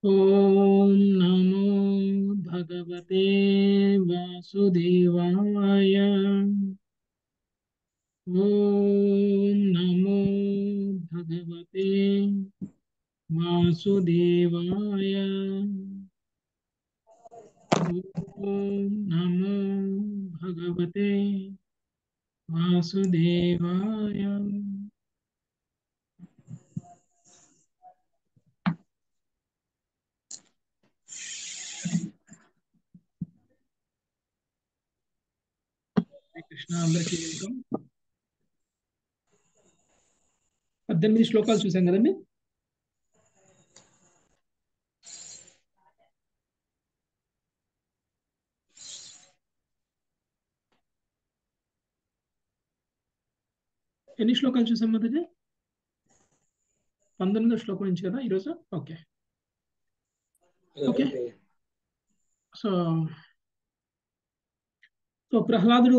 ॐ नमो भगवते वासुदेवाय ॐ नमो भगवते वासुदेवाय ॐ नमो भगवते वासुदेवाय హరే కృష్ణ అందరికీ వెల్కమ్ పద్దెనిమిది శ్లోకాలు చూసాం కదండి ఎన్ని శ్లోకాలు చూసాం మొదటి పంతొమ్మిదో శ్లోకం నుంచి కదా ఈరోజు ఓకే ఓకే సో సో ప్రహ్లాదుడు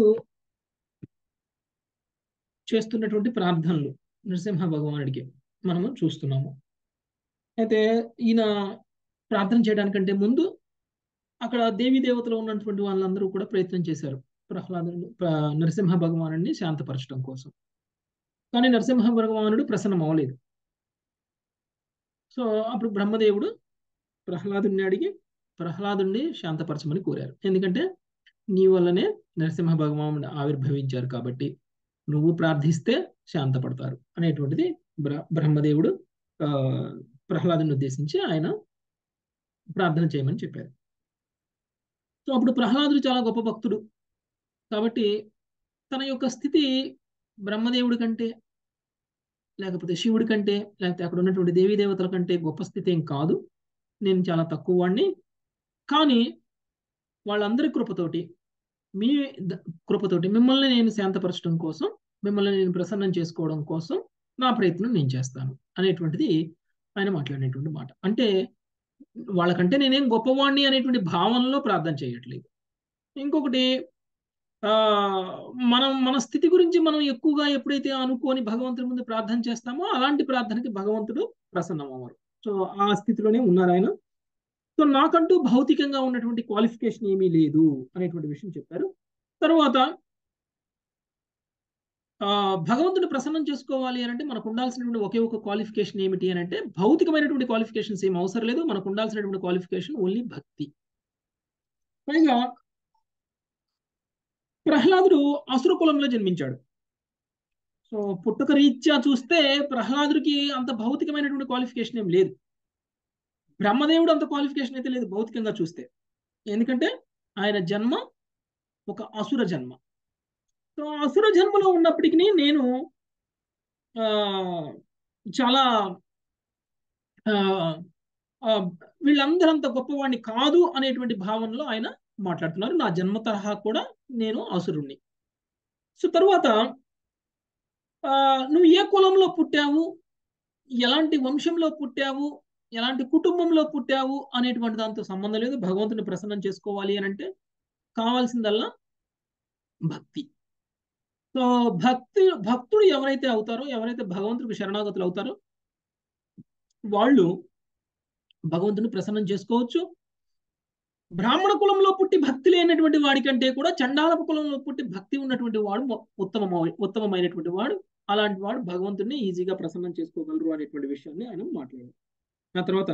చేస్తున్నటువంటి ప్రార్థనలు నరసింహ భగవానుడికి మనము చూస్తున్నాము అయితే ఈయన ప్రార్థన చేయడానికంటే ముందు అక్కడ దేవీ దేవతలు ఉన్నటువంటి వాళ్ళందరూ కూడా ప్రయత్నం చేశారు ప్రహ్లాదుడు ప్ర- నరసింహ భగవానుడిని శాంతపరచడం కోసం కానీ నరసింహ భగవానుడు ప్రసన్నం అవ్వలేదు సో అప్పుడు బ్రహ్మదేవుడు ప్రహ్లాదుని అడిగి ప్రహ్లాదుని శాంతపరచమని కోరారు ఎందుకంటే నీ వల్లనే నరసింహ భగవానుడు ఆవిర్భవించారు కాబట్టి నువ్వు ప్రార్థిస్తే శాంతపడతారు అనేటువంటిది బ్ర బ్రహ్మదేవుడు ఆ ప్రహ్లాదుని ఉద్దేశించి ఆయన ప్రార్థన చేయమని చెప్పారు సో అప్పుడు ప్రహ్లాదుడు చాలా గొప్ప భక్తుడు కాబట్టి తన యొక్క స్థితి బ్రహ్మదేవుడి కంటే లేకపోతే శివుడి కంటే లేకపోతే అక్కడ ఉన్నటువంటి దేవీ దేవతల కంటే గొప్ప స్థితి ఏం కాదు నేను చాలా తక్కువ వాడిని కానీ వాళ్ళందరి కృపతోటి మీ ద- కృపతోటి మిమ్మల్ని నేను శాంతపరచడం కోసం మిమ్మల్ని నేను ప్రసన్నం చేసుకోవడం కోసం నా ప్రయత్నం నేను చేస్తాను అనేటువంటిది ఆయన మాట్లాడినటువంటి మాట అంటే వాళ్ళకంటే నేనేం గొప్పవాణ్ణి అనేటువంటి భావనలో ప్రార్థన చేయట్లేదు ఇంకొకటి ఆ మనం మన స్థితి గురించి మనం ఎక్కువగా ఎప్పుడైతే అనుకోని భగవంతుడి ముందు ప్రార్థన చేస్తామో అలాంటి ప్రార్థనకి భగవంతుడు ప్రసన్నం అవ్వరు సో ఆ స్థితిలోనే ఉన్నారు ఆయన సో నాకంటూ భౌతికంగా ఉన్నటువంటి క్వాలిఫికేషన్ ఏమీ లేదు అనేటువంటి విషయం చెప్పారు తర్వాత ఆ భగవంతుని ప్రసన్నం చేసుకోవాలి అని అంటే మనకు ఉండాల్సినటువంటి ఒకే ఒక క్వాలిఫికేషన్ ఏమిటి అని అంటే భౌతికమైనటువంటి క్వాలిఫికేషన్స్ ఏం అవసరం లేదు మనకు ఉండాల్సినటువంటి క్వాలిఫికేషన్ ఓన్లీ భక్తి పైగా ప్రహ్లాదుడు అసుర కులంలో జన్మించాడు సో పుట్టుక రీత్యా చూస్తే ప్రహ్లాదుడికి అంత భౌతికమైనటువంటి క్వాలిఫికేషన్ ఏం లేదు బ్రహ్మదేవుడు అంత క్వాలిఫికేషన్ అయితే లేదు భౌతికంగా చూస్తే ఎందుకంటే ఆయన జన్మ ఒక అసుర జన్మ సో అసుర జన్మలో ఉన్నప్పటికీ నేను ఆ, చాలా ఆ, ఆ, వీళ్ళందరూ అంత గొప్పవాడిని కాదు అనేటువంటి భావనలో ఆయన మాట్లాడుతున్నారు నా జన్మ తరహా కూడా నేను అసురుణ్ణి సో తరువాత ఆ, నువ్వు ఏ కులంలో పుట్టావు ఎలాంటి వంశంలో పుట్టావు ఎలాంటి కుటుంబంలో పుట్టావు అనేటువంటి దాంతో సంబంధం లేదు భగవంతుని ప్రసన్నం చేసుకోవాలి అని అంటే కావాల్సిందల్లా భక్తి సో భక్తి భక్తుడు ఎవరైతే అవుతారో ఎవరైతే భగవంతుడికి శరణాగతులు అవుతారో వాళ్ళు భగవంతుని ప్రసన్నం చేసుకోవచ్చు బ్రాహ్మణ కులంలో పుట్టి భక్తి లేనటువంటి వాడికంటే కూడా చండాలపు కులంలో పుట్టి భక్తి ఉన్నటువంటి వాడు మొ- ఉత్తమ ఉత్తమమైనటువంటి వాడు అలాంటి వాడు భగవంతుడిని ఈజీగా ప్రసన్నం చేసుకోగలరు అనేటువంటి విషయాన్ని ఆయన మాట్లాడారు ఆ తర్వాత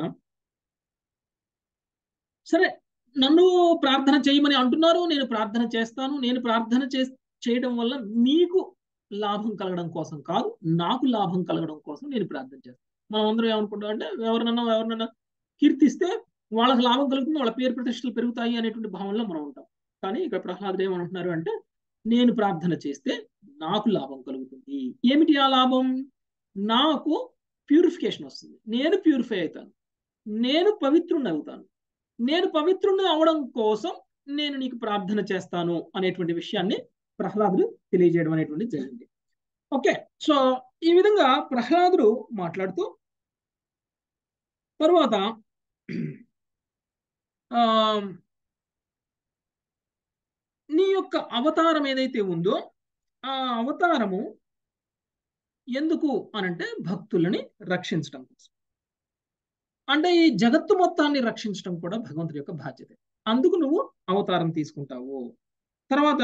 సరే నన్ను ప్రార్థన చేయమని అంటున్నారు నేను ప్రార్థన చేస్తాను నేను ప్రార్థన చే చేయడం వల్ల మీకు లాభం కలగడం కోసం కాదు నాకు లాభం కలగడం కోసం నేను ప్రార్థన చేస్తాను మనం అందరం ఏమనుకుంటాం అంటే ఎవరినన్నా ఎవరినన్నా కీర్తిస్తే వాళ్ళకి లాభం కలుగుతుంది వాళ్ళ పేరు ప్రతిష్టలు పెరుగుతాయి అనేటువంటి భావనలో మనం ఉంటాం కానీ ఇక్కడ ప్రహ్లాదుడు ఏమంటున్నారు అంటే నేను ప్రార్థన చేస్తే నాకు లాభం కలుగుతుంది ఏమిటి ఆ లాభం నాకు ప్యూరిఫికేషన్ వస్తుంది నేను ప్యూరిఫై అవుతాను నేను పవిత్రుని అవుతాను నేను పవిత్రుని అవడం కోసం నేను నీకు ప్రార్థన చేస్తాను అనేటువంటి విషయాన్ని ప్రహ్లాదుడు తెలియజేయడం అనేటువంటి జరిగింది ఓకే సో ఈ విధంగా ప్రహ్లాదుడు మాట్లాడుతూ తరువాత ఆ, నీ యొక్క అవతారం ఏదైతే ఉందో ఆ అవతారము ఎందుకు అనంటే భక్తులని రక్షించడం కోసం అంటే ఈ జగత్తు మొత్తాన్ని రక్షించడం కూడా భగవంతుడి యొక్క బాధ్యత అందుకు నువ్వు అవతారం తీసుకుంటావు తర్వాత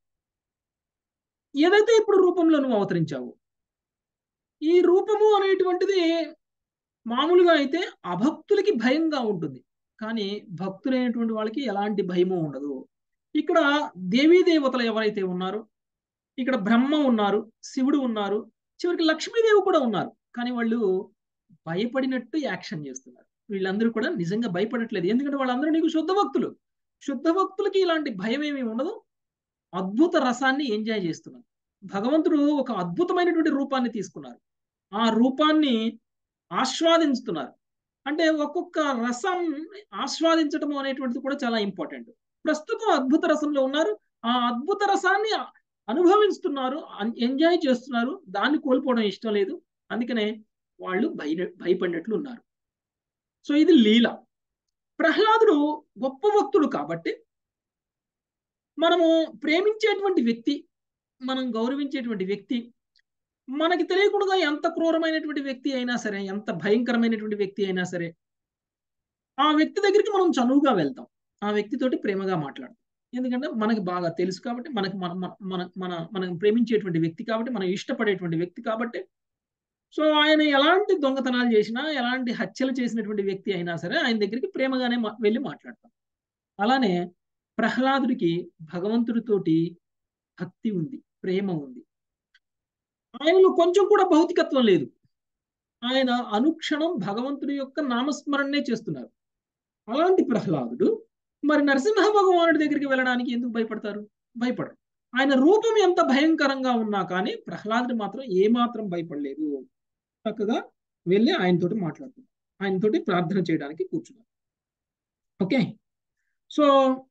ఏదైతే ఇప్పుడు రూపంలో నువ్వు అవతరించావు ఈ రూపము అనేటువంటిది మామూలుగా అయితే అభక్తులకి భయంగా ఉంటుంది కానీ భక్తులైనటువంటి వాళ్ళకి ఎలాంటి భయము ఉండదు ఇక్కడ దేవీ దేవతలు ఎవరైతే ఉన్నారో ఇక్కడ బ్రహ్మ ఉన్నారు శివుడు ఉన్నారు చివరికి లక్ష్మీదేవి కూడా ఉన్నారు కానీ వాళ్ళు భయపడినట్టు యాక్షన్ చేస్తున్నారు వీళ్ళందరూ కూడా నిజంగా భయపడట్లేదు ఎందుకంటే వాళ్ళందరూ నీకు శుద్ధ భక్తులు శుద్ధ భక్తులకి ఇలాంటి భయం ఏమీ ఉండదు అద్భుత రసాన్ని ఎంజాయ్ చేస్తున్నారు భగవంతుడు ఒక అద్భుతమైనటువంటి రూపాన్ని తీసుకున్నారు ఆ రూపాన్ని ఆస్వాదించుతున్నారు అంటే ఒక్కొక్క రసం ఆస్వాదించడం అనేటువంటిది కూడా చాలా ఇంపార్టెంట్ ప్రస్తుతం అద్భుత రసంలో ఉన్నారు ఆ అద్భుత రసాన్ని అనుభవిస్తున్నారు ఎంజాయ్ చేస్తున్నారు దాన్ని కోల్పోవడం ఇష్టం లేదు అందుకనే వాళ్ళు భయ భయపడినట్లు ఉన్నారు సో ఇది లీల ప్రహ్లాదుడు గొప్ప భక్తుడు కాబట్టి మనము ప్రేమించేటువంటి వ్యక్తి మనం గౌరవించేటువంటి వ్యక్తి మనకి తెలియకుండా ఎంత క్రూరమైనటువంటి వ్యక్తి అయినా సరే ఎంత భయంకరమైనటువంటి వ్యక్తి అయినా సరే ఆ వ్యక్తి దగ్గరికి మనం చనువుగా వెళ్తాం ఆ వ్యక్తితోటి ప్రేమగా మాట్లాడతాం ఎందుకంటే మనకి బాగా తెలుసు కాబట్టి మనకి మన మన మన మనం ప్రేమించేటువంటి వ్యక్తి కాబట్టి మనం ఇష్టపడేటువంటి వ్యక్తి కాబట్టి సో ఆయన ఎలాంటి దొంగతనాలు చేసినా ఎలాంటి హత్యలు చేసినటువంటి వ్యక్తి అయినా సరే ఆయన దగ్గరికి ప్రేమగానే వెళ్ళి మాట్లాడతాం అలానే ప్రహ్లాదుడికి భగవంతుడితోటి భక్తి ఉంది ప్రేమ ఉంది ఆయనలో కొంచెం కూడా భౌతికత్వం లేదు ఆయన అనుక్షణం భగవంతుడి యొక్క నామస్మరణనే చేస్తున్నారు అలాంటి ప్రహ్లాదుడు మరి నరసింహ భగవానుడి దగ్గరికి వెళ్ళడానికి ఎందుకు భయపడతారు భయపడరు ఆయన రూపం ఎంత భయంకరంగా ఉన్నా కానీ ప్రహ్లాదుడు మాత్రం ఏమాత్రం భయపడలేదు చక్కగా వెళ్ళి ఆయనతోటి మాట్లాడుతున్నారు ఆయనతోటి ప్రార్థన చేయడానికి కూర్చున్నారు ఓకే సో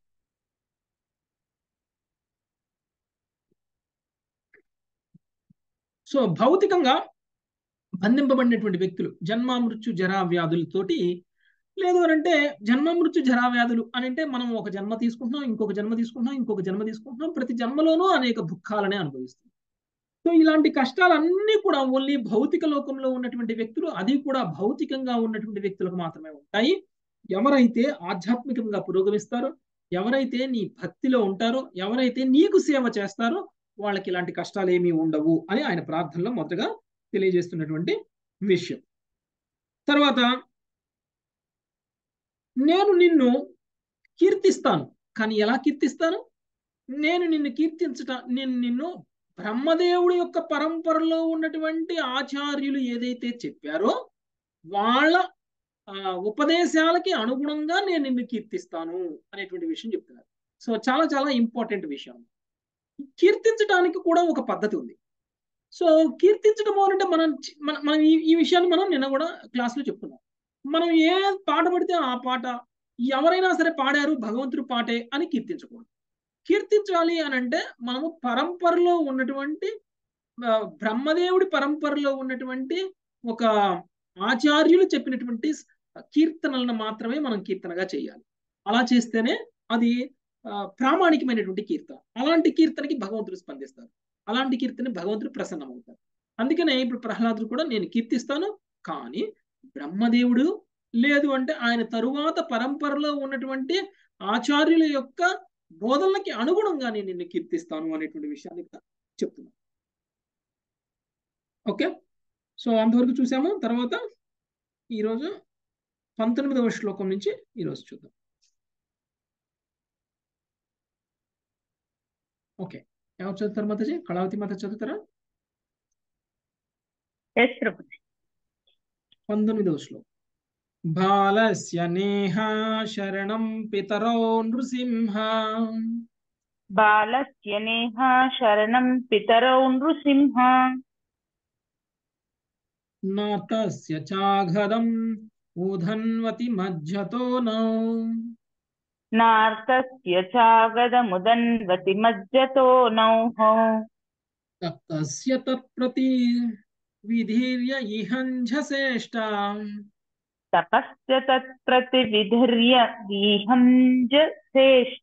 సో భౌతికంగా బంధింపబడినటువంటి వ్యక్తులు జన్మ మృత్యు జరా వ్యాధులతోటి లేదు అని అంటే జన్మ మృత్యు జరా వ్యాధులు అని అంటే మనం ఒక జన్మ తీసుకుంటున్నాం ఇంకొక జన్మ తీసుకుంటున్నాం ఇంకొక జన్మ తీసుకుంటున్నాం ప్రతి జన్మలోనూ అనేక దుఃఖాలనే అనుభవిస్తున్నాం సో ఇలాంటి కష్టాలన్నీ కూడా ఓన్లీ భౌతిక లోకంలో ఉన్నటువంటి వ్యక్తులు అది కూడా భౌతికంగా ఉన్నటువంటి వ్యక్తులకు మాత్రమే ఉంటాయి ఎవరైతే ఆధ్యాత్మికంగా పురోగమిస్తారో ఎవరైతే నీ భక్తిలో ఉంటారో ఎవరైతే నీకు సేవ చేస్తారో వాళ్ళకి ఇలాంటి కష్టాలు ఏమీ ఉండవు అని ఆయన ప్రార్థనలో మొదటగా తెలియజేస్తున్నటువంటి విషయం తర్వాత నేను నిన్ను కీర్తిస్తాను కానీ ఎలా కీర్తిస్తాను నేను నిన్ను కీర్తించట నేను నిన్ను బ్రహ్మదేవుడి యొక్క పరంపరలో ఉన్నటువంటి ఆచార్యులు ఏదైతే చెప్పారో వాళ్ళ ఉపదేశాలకి అనుగుణంగా నేను నిన్ను కీర్తిస్తాను అనేటువంటి విషయం చెప్తున్నారు సో చాలా చాలా ఇంపార్టెంట్ విషయం కీర్తించడానికి కూడా ఒక పద్ధతి ఉంది సో కీర్తించడం అంటే మనం మనం ఈ విషయాన్ని మనం నిన్న కూడా క్లాస్లో చెప్పుకున్నాం మనం ఏ పాట పడితే ఆ పాట ఎవరైనా సరే పాడారు భగవంతుడు పాటే అని కీర్తించకూడదు కీర్తించాలి అని అంటే మనము పరంపరలో ఉన్నటువంటి బ్రహ్మదేవుడి పరంపరలో ఉన్నటువంటి ఒక ఆచార్యులు చెప్పినటువంటి కీర్తనలను మాత్రమే మనం కీర్తనగా చేయాలి అలా చేస్తేనే అది ప్రామాణికమైనటువంటి కీర్తన అలాంటి కీర్తనకి భగవంతుడు స్పందిస్తారు అలాంటి కీర్తన భగవంతుడు ప్రసన్నమవుతారు అందుకనే ఇప్పుడు ప్రహ్లాదుడు కూడా నేను కీర్తిస్తాను కానీ బ్రహ్మదేవుడు లేదు అంటే ఆయన తరువాత పరంపరలో ఉన్నటువంటి ఆచార్యుల యొక్క బోధనలకి అనుగుణంగా నేను నిన్ను కీర్తిస్తాను అనేటువంటి విషయాన్ని చెప్తున్నాను ఓకే సో అంతవరకు చూసాము తర్వాత ఈరోజు పంతొమ్మిదవ శ్లోకం నుంచి ఈరోజు చూద్దాం ఓకే ఎవరు చదువుతారు మాతాజీ కళావతి మాత చదువుతారా పంతొమ్మిదవ శ్లోకం బాలస్య నేహ శరణం పితరో నృసింహ బాలస్య నేహ శరణం పితరో నృసింహ నాతస్య చాఘదం ఊధన్వతి మధ్యతో నౌ నార్తస్య చాగదముదన్వతి మధ్యతో నౌః తప్తస్య తత్ప్రతి విధీర్య ఇహంఝసేష్ట తపస్య తత్ప్రతివిధర్య వీహంజ శ్రేష్ఠ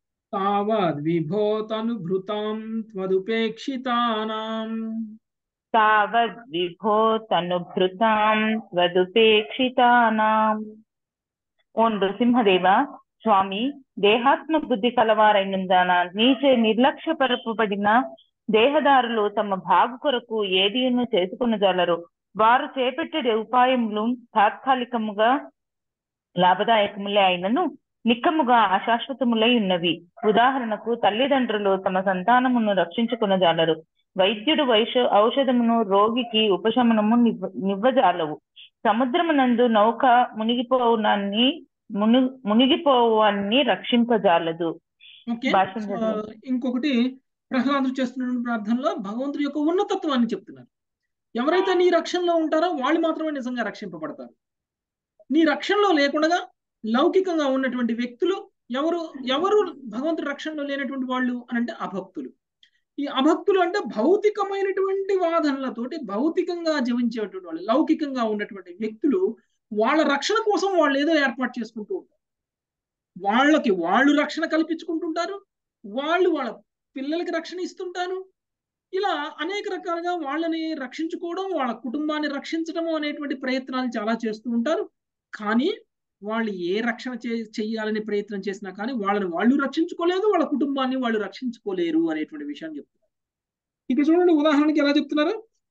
తావద్ విభోతనుభృతాం త్వదుపేక్షితానాం తావద్ విభో తనుభృతాం వదుపేక్షితానాం ఓ నృసింహదేవ స్వామి దేహాత్మ బుద్ధి కలవారైనందాన నీచే నిర్లక్ష్యపరపబడిన దేహదారులు తమ భాగు కొరకు ఏదియును చేసుకునజాలరు వారు చేపట్టే ఉపాయములు తాత్కాలికముగా లాభదాయకములే అయినను నిక్కముగా అశాశ్వతములై ఉన్నవి ఉదాహరణకు తల్లిదండ్రులు తమ సంతానమును రక్షించుకునజాలరు వైద్యుడు వైష ఔషధమును రోగికి ఉపశమనము నివ్వ నివ్వజాలవు సముద్రమునందు నౌక మునిగిపోవునాన్ని ముని మునిగిపోవన్ని రక్షింపజాలదు ఓకే భాష్యం సో చదవండి. ఇంకొకటి ప్రహ్లాదుడు చేస్తున్న ప్రార్థనలో భగవంతుడి యొక్క ఉన్నతత్వాన్ని చెప్తున్నారు ఎవరైతే నీ రక్షణలో ఉంటారో వాళ్ళు మాత్రమే నిజంగా రక్షింపబడతారు నీ రక్షణలో లేకుండా లౌకికంగా ఉన్నటువంటి వ్యక్తులు ఎవరు ఎవరు భగవంతుడి రక్షణలో లేనటువంటి వాళ్ళు అని అంటే అభక్తులు ఈ అభక్తులు అంటే భౌతికమైనటువంటి వాదనలతోటి భౌతికంగా జీవించేటువంటి వాళ్ళు లౌకికంగా ఉన్నటువంటి వ్యక్తులు వాళ్ళ రక్షణ కోసం వాళ్ళు ఏదో ఏర్పాటు చేసుకుంటూ ఉంటారు వాళ్ళకి వాళ్ళు రక్షణ కల్పించుకుంటుంటారు వాళ్ళు వాళ్ళ పిల్లలకి రక్షణ ఇస్తుంటారు ఇలా అనేక రకాలుగా వాళ్ళని రక్షించుకోవడం వాళ్ళ కుటుంబాన్ని రక్షించడం అనేటువంటి ప్రయత్నాలు చాలా చేస్తూ ఉంటారు కానీ వాళ్ళు ఏ రక్షణ చే చెయ్యాలని ప్రయత్నం చేసినా కానీ వాళ్ళని వాళ్ళు రక్షించుకోలేదు వాళ్ళ కుటుంబాన్ని వాళ్ళు రక్షించుకోలేరు అనేటువంటి విషయాన్ని చెప్తున్నారు ఇక్కడ చూడండి ఉదాహరణకి ఎలా చెప్తున్నారు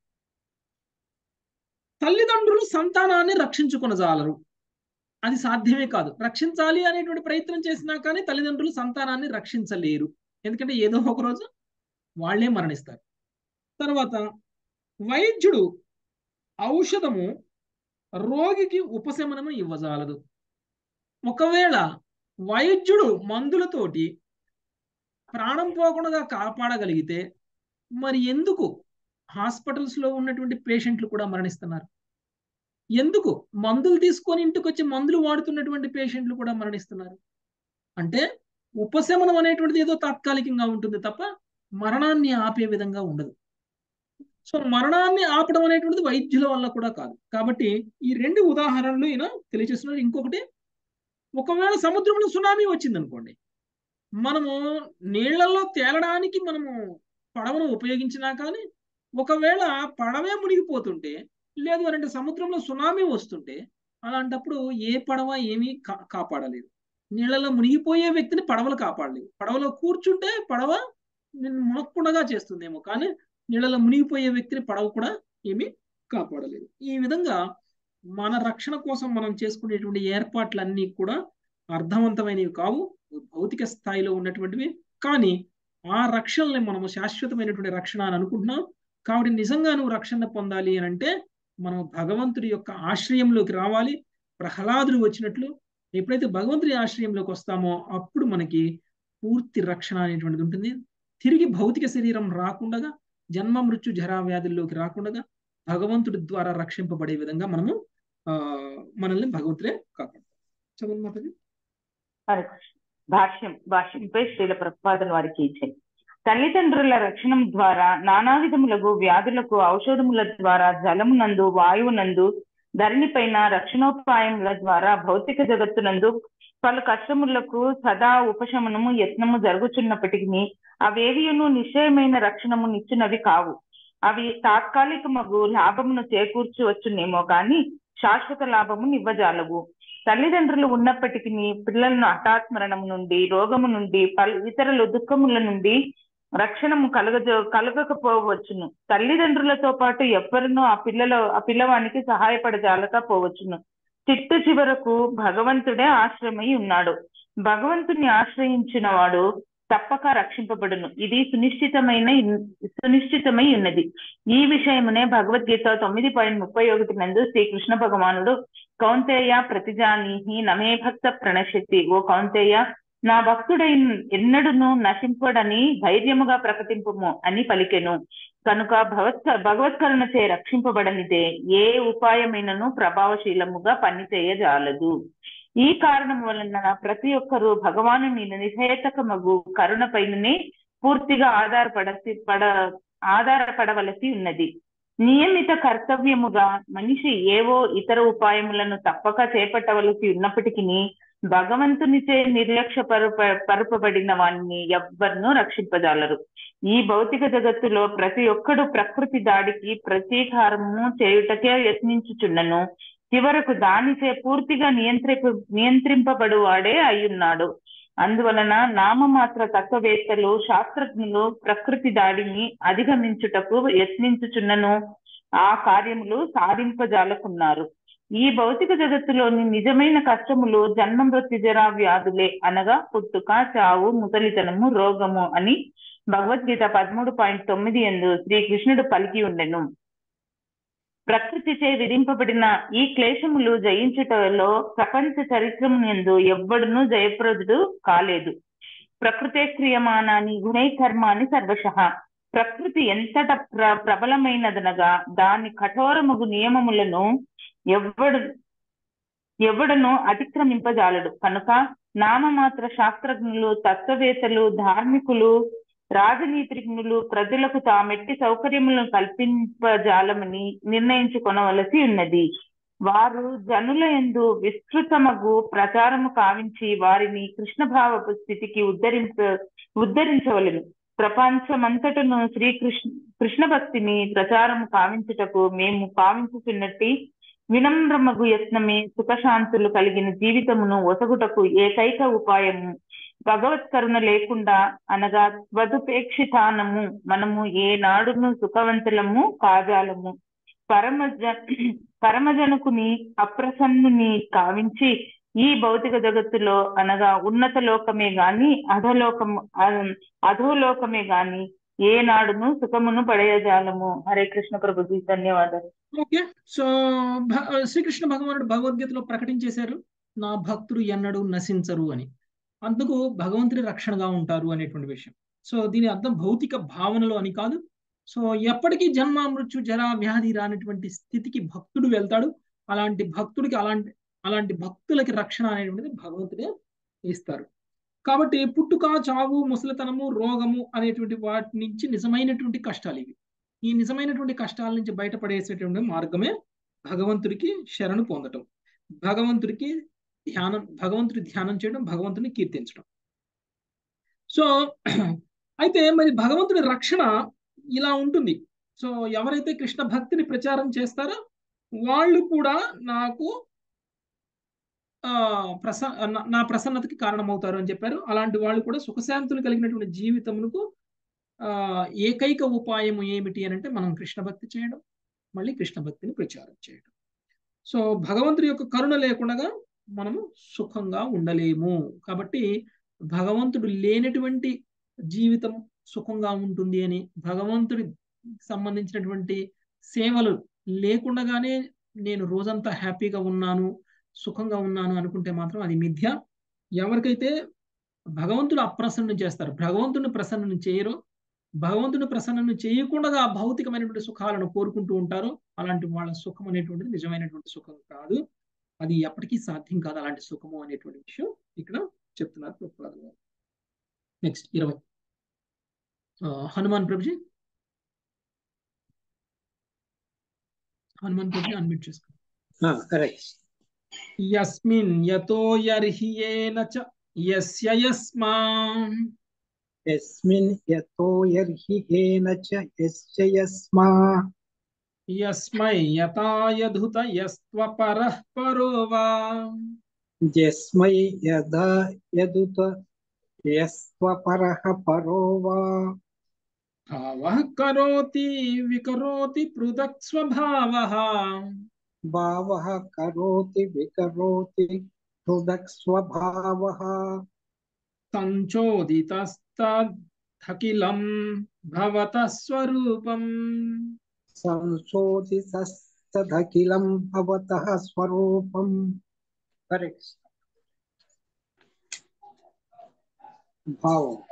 తల్లిదండ్రులు సంతానాన్ని రక్షించుకొనజాలరు అది సాధ్యమే కాదు రక్షించాలి అనేటువంటి ప్రయత్నం చేసినా కానీ తల్లిదండ్రులు సంతానాన్ని రక్షించలేరు ఎందుకంటే ఏదో ఒక రోజు వాళ్ళే మరణిస్తారు తర్వాత వైద్యుడు ఔషధము రోగికి ఉపశమనము ఇవ్వజాలదు ఒకవేళ వైద్యుడు మందులతోటి ప్రాణం పోకుండా కాపాడగలిగితే మరి ఎందుకు హాస్పిటల్స్ లో ఉన్నటువంటి పేషెంట్లు కూడా మరణిస్తున్నారు ఎందుకు మందులు తీసుకొని ఇంటికి వచ్చి మందులు వాడుతున్నటువంటి పేషెంట్లు కూడా మరణిస్తున్నారు అంటే ఉపశమనం అనేటువంటిది ఏదో తాత్కాలికంగా ఉంటుంది తప్ప మరణాన్ని ఆపే విధంగా ఉండదు సో మరణాన్ని ఆపడం అనేటువంటిది వైద్యుల వల్ల కూడా కాదు కాబట్టి ఈ రెండు ఉదాహరణలు ఈయన తెలియజేస్తున్నారు ఇంకొకటి ఒకవేళ సముద్రంలో సునామీ వచ్చింది అనుకోండి మనము నీళ్లలో తేలడానికి మనము పడవను ఉపయోగించినా కానీ ఒకవేళ పడవే మునిగిపోతుంటే లేదు అని అంటే సముద్రంలో సునామీ వస్తుంటే అలాంటప్పుడు ఏ పడవ ఏమీ కా కాపాడలేదు నీళ్ళలో మునిగిపోయే వ్యక్తిని పడవలు కాపాడలేవు పడవలో కూర్చుంటే పడవ నిన్ను మునక్కుండగా చేస్తుందేమో కానీ నీళ్ళలో మునిగిపోయే వ్యక్తిని పడవ కూడా ఏమీ కాపాడలేదు ఈ విధంగా మన రక్షణ కోసం మనం చేసుకునేటువంటి ఏర్పాట్లన్నీ కూడా అర్థవంతమైనవి కావు భౌతిక స్థాయిలో ఉన్నటువంటివి కానీ ఆ రక్షణని మనము శాశ్వతమైనటువంటి రక్షణ అని అనుకుంటున్నాం కాబట్టి నిజంగా నువ్వు రక్షణ పొందాలి అని అంటే మనం భగవంతుడి యొక్క ఆశ్రయంలోకి రావాలి ప్రహ్లాదుడు వచ్చినట్లు ఎప్పుడైతే భగవంతుడి ఆశ్రయంలోకి వస్తామో అప్పుడు మనకి పూర్తి రక్షణ అనేటువంటిది ఉంటుంది తిరిగి భౌతిక శరీరం రాకుండా జన్మ మృత్యు జరా వ్యాధుల్లోకి రాకుండా భగవంతుడి ద్వారా రక్షింపబడే విధంగా మనము ఆ మనల్ని భగవంతుడే కాపాడతాం చదువు మాటది హరే కృష్ణ. భాష్యం భాష్యంపై శ్రీల ప్రతిపాదన వారికి ఇచ్చాయి తల్లిదండ్రుల రక్షణ ద్వారా నానా విధములకు వ్యాధులకు ఔషధముల ద్వారా జలమునందు వాయువునందు ధరణిపైన రక్షణోపాయముల ద్వారా భౌతిక జగత్తునందు పలు కష్టములకు సదా ఉపశమనము యత్నము జరుగుచున్నప్పటికీ అవేవియును నిశ్చయమైన రక్షణము నిచ్చినవి కావు అవి తాత్కాలికమగు లాభమును చేకూర్చవచ్చునేమో కానీ శాశ్వత లాభము నివ్వజాలవు తల్లిదండ్రులు ఉన్నప్పటికీ పిల్లలను హఠాత్మరణము నుండి రోగము నుండి పలు ఇతరుల దుఃఖముల నుండి రక్షణము కలగజో కలగకపోవచ్చును తల్లిదండ్రులతో పాటు ఎవ్వరునూ ఆ పిల్లలో ఆ పిల్లవానికి సహాయపడజాలకపోవచ్చును చిట్టు చివరకు భగవంతుడే ఆశ్రమై ఉన్నాడు భగవంతుని ఆశ్రయించిన వాడు తప్పక రక్షింపబడును ఇది సునిశ్చితమైన సునిశ్చితమై ఉన్నది ఈ విషయమునే భగవద్గీత తొమ్మిది పాయింట్ ముప్పై ఒకటి నందు శ్రీకృష్ణ భగవానుడు కౌంతేయ ప్రతిజానీహి నమే భక్త ప్రణశ్యతి ఓ కౌంతేయ నా భక్తుడై ఎన్నడును నశింపడని ధైర్యముగా ప్రకటింపుము అని పలికెను కనుక భగవత్ భగవత్కరణ చే రక్షింపబడనిదే ఏ ఉపాయమైనను ప్రభావశీలముగా పనిచేయజాలదు ఈ కారణం వలన ప్రతి ఒక్కరూ భగవాను నిషేధకమగు కరుణపైననే పూర్తిగా ఆధారపడసి పడ ఆధారపడవలసి ఉన్నది నియమిత కర్తవ్యముగా మనిషి ఏవో ఇతర ఉపాయములను తప్పక చేపట్టవలసి ఉన్నప్పటికీ భగవంతునిచే నిర్లక్ష్య పరుప పరుపబడిన వాణ్ణి ఎవ్వరినూ రక్షింపజాలరు ఈ భౌతిక జగత్తులో ప్రతి ఒక్కడు ప్రకృతి దాడికి ప్రతీకారము చేయుటకే యత్నించుచున్నను చివరకు దానిచే పూర్తిగా నియంత్రింప నియంత్రింపబడు వాడే అయ్యున్నాడు అందువలన నామమాత్ర తత్వవేత్తలు శాస్త్రజ్ఞులు ప్రకృతి దాడిని అధిగమించుటకు యత్నించుచున్నను ఆ కార్యములు సాధింపజాలకున్నారు ఈ భౌతిక జగత్తులోని నిజమైన కష్టములు జన్మ మృత్యు జరా వ్యాధులే అనగా పుట్టుక చావు ముసలితనము రోగము అని భగవద్గీత పదమూడు పాయింట్ తొమ్మిది ఎందు శ్రీకృష్ణుడు పలికి ఉండెను ప్రకృతిచే విధింపబడిన ఈ క్లేశములు జయించుటలో ప్రపంచ చరిత్రము ఎందు ఎవ్వడునూ జయప్రదుడు కాలేదు ప్రకృతే క్రియమానాన్ని గుణై కర్మాని సర్వశ ప్రకృతి ఎంతట ప్ర ప్రబలమైనదనగా దాని కఠోరముగు నియమములను ఎవ్వడు ఎవడను అతిక్రమింపజాలడు కనుక నామమాత్ర శాస్త్రజ్ఞులు తత్వవేత్తలు ధార్మికులు రాజనీతిజ్ఞులు ప్రజలకు తామెట్టి సౌకర్యములను కల్పింపజాలమని నిర్ణయించుకొనవలసి ఉన్నది వారు జనుల ఎందు విస్తృతమగు ప్రచారము కావించి వారిని కృష్ణభావపు స్థితికి ఉద్ధరింప ఉద్ధరించవలను ప్రపంచమంతటను శ్రీకృష్ణ కృష్ణ భక్తిని ప్రచారము కావించుటకు మేము కావించుతున్నట్టి వినమ్రమగు యత్నమే సుఖశాంతులు కలిగిన జీవితమును ఒసగుటకు ఏకైక ఉపాయము భగవత్ కరుణ లేకుండా అనగా స్వదుపేక్షితానము మనము ఏనాడును సుఖవంతులము కాజాలము పరమజ పరమజనకుని అప్రసన్నుని కావించి ఈ భౌతిక జగత్తులో అనగా ఉన్నత లోకమే గాని అధోలోకము అధోలోకమే గాని ఏనాడును సుఖమును పడేయజాలము హరే కృష్ణ ప్రభుజీ ధన్యవాదాలు ఓకే సో శ్రీకృష్ణ భగవానుడు భగవద్గీతలో ప్రకటించేశారు నా భక్తుడు ఎన్నడూ నశించరు అని అందుకు భగవంతుడి రక్షణగా ఉంటారు అనేటువంటి విషయం సో దీని అర్థం భౌతిక భావనలో అని కాదు సో ఎప్పటికీ జన్మ మృత్యు జరా వ్యాధి రానటువంటి స్థితికి భక్తుడు వెళ్తాడు అలాంటి భక్తుడికి అలాంటి అలాంటి భక్తులకి రక్షణ అనేటువంటిది భగవంతుడే ఇస్తారు కాబట్టి పుట్టుక చావు ముసలితనము రోగము అనేటువంటి వాటి నుంచి నిజమైనటువంటి కష్టాలు ఇవి ఈ నిజమైనటువంటి కష్టాల నుంచి బయటపడేసేటువంటి మార్గమే భగవంతుడికి శరణు పొందటం భగవంతుడికి ధ్యానం భగవంతుడి ధ్యానం చేయడం భగవంతుని కీర్తించడం సో అయితే మరి భగవంతుడి రక్షణ ఇలా ఉంటుంది సో ఎవరైతే కృష్ణ భక్తిని ప్రచారం చేస్తారో వాళ్ళు కూడా నాకు ప్రస నా ప్రసన్నతకి కారణమవుతారు అని చెప్పారు అలాంటి వాళ్ళు కూడా సుఖశాంతులు కలిగినటువంటి జీవితమునకు ఏకైక ఉపాయం ఏమిటి అని అంటే మనం కృష్ణ భక్తి చేయడం మళ్ళీ కృష్ణ భక్తిని ప్రచారం చేయడం సో భగవంతుడి యొక్క కరుణ లేకుండా మనము సుఖంగా ఉండలేము కాబట్టి భగవంతుడు లేనటువంటి జీవితం సుఖంగా ఉంటుంది అని భగవంతుడి సంబంధించినటువంటి సేవలు లేకుండానే నేను రోజంతా హ్యాపీగా ఉన్నాను సుఖంగా ఉన్నాను అనుకుంటే మాత్రం అది మిథ్య ఎవరికైతే భగవంతుడు అప్రసన్నం చేస్తారు భగవంతుని ప్రసన్నం చేయరు భగవంతుని ప్రసన్నం చేయకుండా భౌతికమైనటువంటి సుఖాలను కోరుకుంటూ ఉంటారు అలాంటి వాళ్ళ సుఖం అనేటువంటిది నిజమైనటువంటి సుఖం కాదు అది ఎప్పటికీ సాధ్యం కాదు అలాంటి సుఖము అనేటువంటి విషయం ఇక్కడ చెప్తున్నారు ప్రభుపాదులు గారు నెక్స్ట్ ఇరవై హనుమాన్ ప్రభుజీ హనుమాన్ ప్రభుజీ అన్మిట్ చేసుకో కరెక్ట్ యస్మిన్ యతో యర్హియేన చ యస్య యస్మా యస్మిన్ యతో యర్హియేన చ యస్య యస్మా యస్మై యతాయధుత యస్త్వ పరః పరో వా యస్మై యదా యదుత యస్త్వ పరః పరో వా భావః కరోతి వికరోతి పృథక్ స్వభావః భావः కరోతి వికరోతి హృదక్ స్వభావः సంచోదితస్తదఖిలం భవతः స్వరూపం సంశోధితస్తదఖిలం భవతः స్వరూపం కరెక్ట్ భావం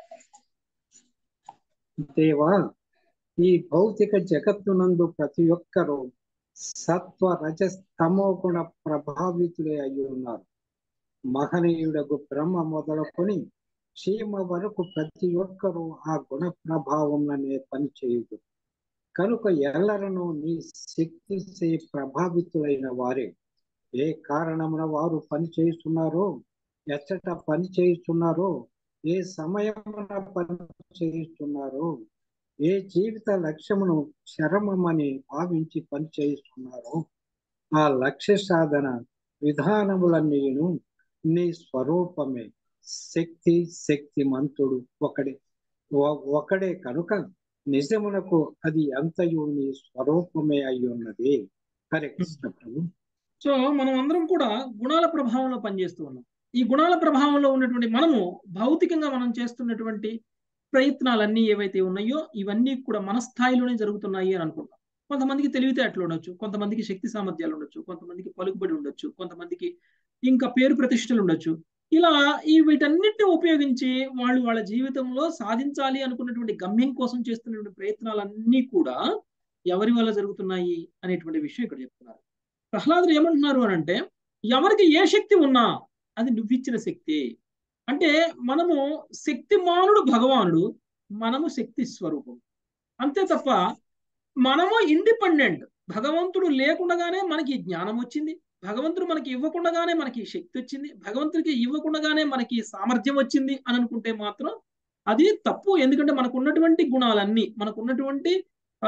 దేవా ఈ భౌతిక జగత్తునందు ప్రతి ఒక్కరూ సత్వ రజస్తమో గుణ ప్రభావితులే అయి ఉన్నారు మహనీయుడకు బ్రహ్మ మొదలుకొని చీమ వరకు ప్రతి ఒక్కరూ ఆ గుణ ప్రభావంలోనే పనిచేయుడు కనుక ఎల్లరను నీ శక్తి ప్రభావితులైన వారే ఏ కారణమున వారు పని చేస్తున్నారో ఎచ్చట పని చేయిస్తున్నారో ఏ సమయమున పని చేయిస్తున్నారో ఏ జీవిత లక్ష్యమును చరమమని భావించి పని చేయిస్తున్నారో ఆ లక్ష్య సాధన విధానములన్నీను నీ స్వరూపమే శక్తి శక్తిమంతుడు ఒకడే ఒ- ఒకడే కనుక నిజమునకు అది అంతయు నీ స్వరూపమే అయి ఉన్నది హరే కృష్ణ ప్రభు సో మనం అందరం కూడా గుణాల ప్రభావంలో పనిచేస్తూ ఉన్నాం ఈ గుణాల ప్రభావంలో ఉన్నటువంటి మనము భౌతికంగా మనం చేస్తున్నటువంటి ప్రయత్నాలన్నీ ఏవైతే ఉన్నాయో ఇవన్నీ కూడా మన స్థాయిలోనే జరుగుతున్నాయి అని అనుకుంటాం కొంతమందికి తెలివితేటలు ఉండొచ్చు కొంతమందికి శక్తి సామర్థ్యాలు ఉండొచ్చు కొంతమందికి పలుకుబడి ఉండొచ్చు కొంతమందికి ఇంకా పేరు ప్రతిష్టలు ఉండొచ్చు ఇలా ఈ వీటన్నిటిని ఉపయోగించి వాళ్ళు వాళ్ళ జీవితంలో సాధించాలి అనుకున్నటువంటి గమ్యం కోసం చేస్తున్నటువంటి ప్రయత్నాలన్నీ కూడా ఎవరి వల్ల జరుగుతున్నాయి అనేటువంటి విషయం ఇక్కడ చెప్తున్నారు ప్రహ్లాదుడు ఏమంటున్నారు అని అంటే ఎవరికి ఏ శక్తి ఉన్నా అది నువ్విచ్చిన శక్తి అంటే మనము శక్తిమానుడు భగవానుడు మనము శక్తి స్వరూపం అంతే తప్ప మనము ఇండిపెండెంట్ భగవంతుడు లేకుండానే మనకి జ్ఞానం వచ్చింది భగవంతుడు మనకి ఇవ్వకుండానే మనకి శక్తి వచ్చింది భగవంతుడికి ఇవ్వకుండానే మనకి సామర్థ్యం వచ్చింది అని అనుకుంటే మాత్రం అది తప్పు ఎందుకంటే మనకు ఉన్నటువంటి గుణాలన్నీ మనకు ఉన్నటువంటి ఆ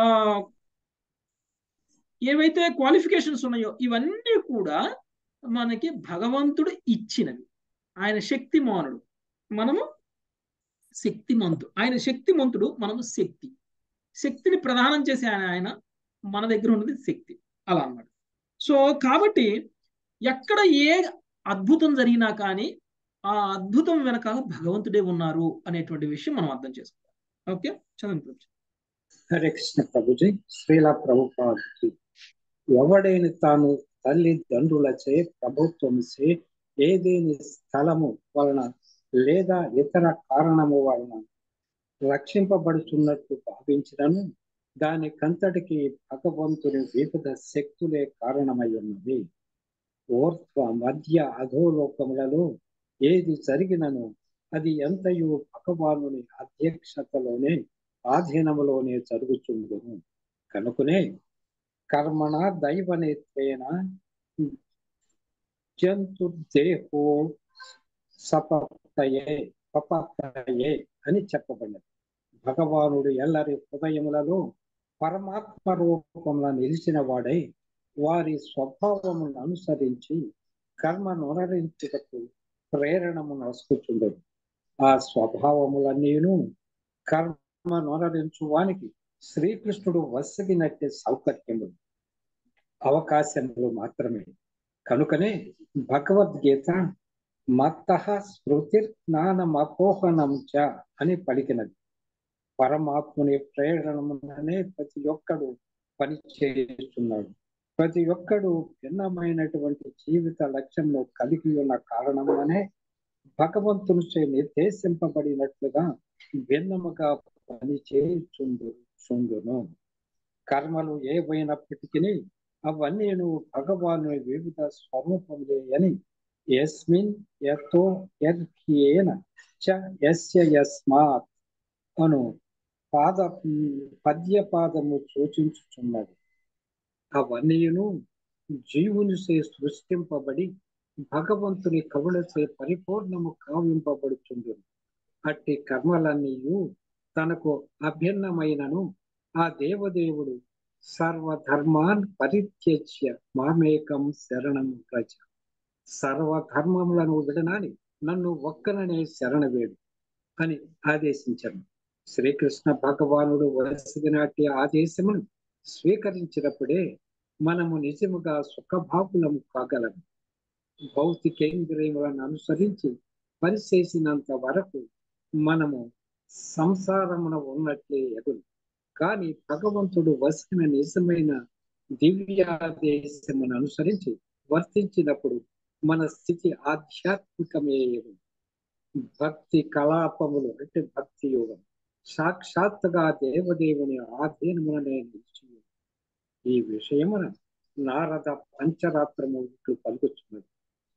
ఏవైతే క్వాలిఫికేషన్స్ ఉన్నాయో ఇవన్నీ కూడా మనకి భగవంతుడు ఇచ్చినవి ఆయన శక్తిమానుడు మనము శక్తిమంతుడు ఆయన శక్తిమంతుడు మనము శక్తి శక్తిని ప్రదానం చేసే ఆయన ఆయన మన దగ్గర ఉన్నది శక్తి అలా అన్నాడు సో కాబట్టి ఎక్కడ ఏ అద్భుతం జరిగినా కానీ ఆ అద్భుతం వెనకాల భగవంతుడే ఉన్నారు అనేటువంటి విషయం మనం అర్థం చేసుకోవాలి ఓకే చదువు హరే కృష్ణ ప్రభుజీ శ్రీల ప్రభుపాదికి ఎవడైన తాను తల్లిదండ్రులచే ప్రభుత్వముచే ఏదేని స్థలము వలన లేదా ఇతర కారణము వలన రక్షింపబడుతున్నట్టు భావించినను దానికంతటికి భగవంతుని వివిధ శక్తులే కారణమై ఉన్నది ఓర్ధ్వ మధ్య అధోలోకములలో ఏది జరిగినను అది ఎంతయు భగవానుని అధ్యక్షతలోనే ఆధీనములోనే జరుగుతుండును కనుకనే కర్మణ దైవనేత్రేణ జంతుర్దేహో సపతయే పపతయే అని చెప్పబడినది భగవానుడు ఎల్లరి హృదయములలో పరమాత్మ రూపంలో నిలిచిన వాడై వారి స్వభావమును అనుసరించి కర్మ నొనరించుటకు ప్రేరణము నసుకుచుండదు ఆ స్వభావములన్నీను కర్మ నొనరించు వానికి శ్రీకృష్ణుడు వసగినట్టే సౌకర్యములు అవకాశములు మాత్రమే కనుకనే భగవద్గీత మత్త స్మృతి జ్ఞానమపోహనం చ అని పలికినది పరమాత్ముని ప్రేరణముననే ప్రతి ఒక్కడు పని చేస్తున్నాడు ప్రతి ఒక్కడు భిన్నమైనటువంటి జీవిత లక్ష్యంలో కలిగి ఉన్న కారణమునే భగవంతునిచే నిర్దేశింపబడినట్లుగా భిన్నముగా పని చేయుచుండు చుండును కర్మలు ఏవైనప్పటికీ అవన్నీ భగవాను వివిధ స్వరూపములే అని యస్మిన్ యతో యర్హ్యేన చ యస్య యస్మాత్ అను పాద పద్యపాదము సూచించుచున్నది అవన్నీను జీవునిచే సృష్టింపబడి భగవంతుని కవులచే పరిపూర్ణము కావింపబడుచుండును అట్టి కర్మలన్నీయు తనకు అభిన్నమైనను ఆ దేవదేవుడు సర్వధర్మాన్ పరిత్యజ్య మామేకం శరణం ప్రజ సర్వధర్మములను విడనాని నన్ను ఒక్కననే శరణవేడు అని ఆదేశించను శ్రీకృష్ణ భగవానుడు వలసినాటి ఆదేశమును స్వీకరించినప్పుడే మనము నిజముగా సుఖభాపులము కాగలము భౌతికేంద్రియములను అనుసరించి పనిచేసినంత వరకు మనము సంసారమున ఉన్నట్లే ఎగులు కానీ భగవంతుడు వసిన నిజమైన దివ్యాదేశమును అనుసరించి వర్తించినప్పుడు మన స్థితి ఆధ్యాత్మికమే ఎగులు భక్తి కలాపములు అంటే భక్తి యోగం సాక్షాత్తుగా దేవదేవుని ఆధీనముననే నిలిచి ఈ విషయమున నారద పంచరాత్రము ఇట్లు పలుకుతున్నది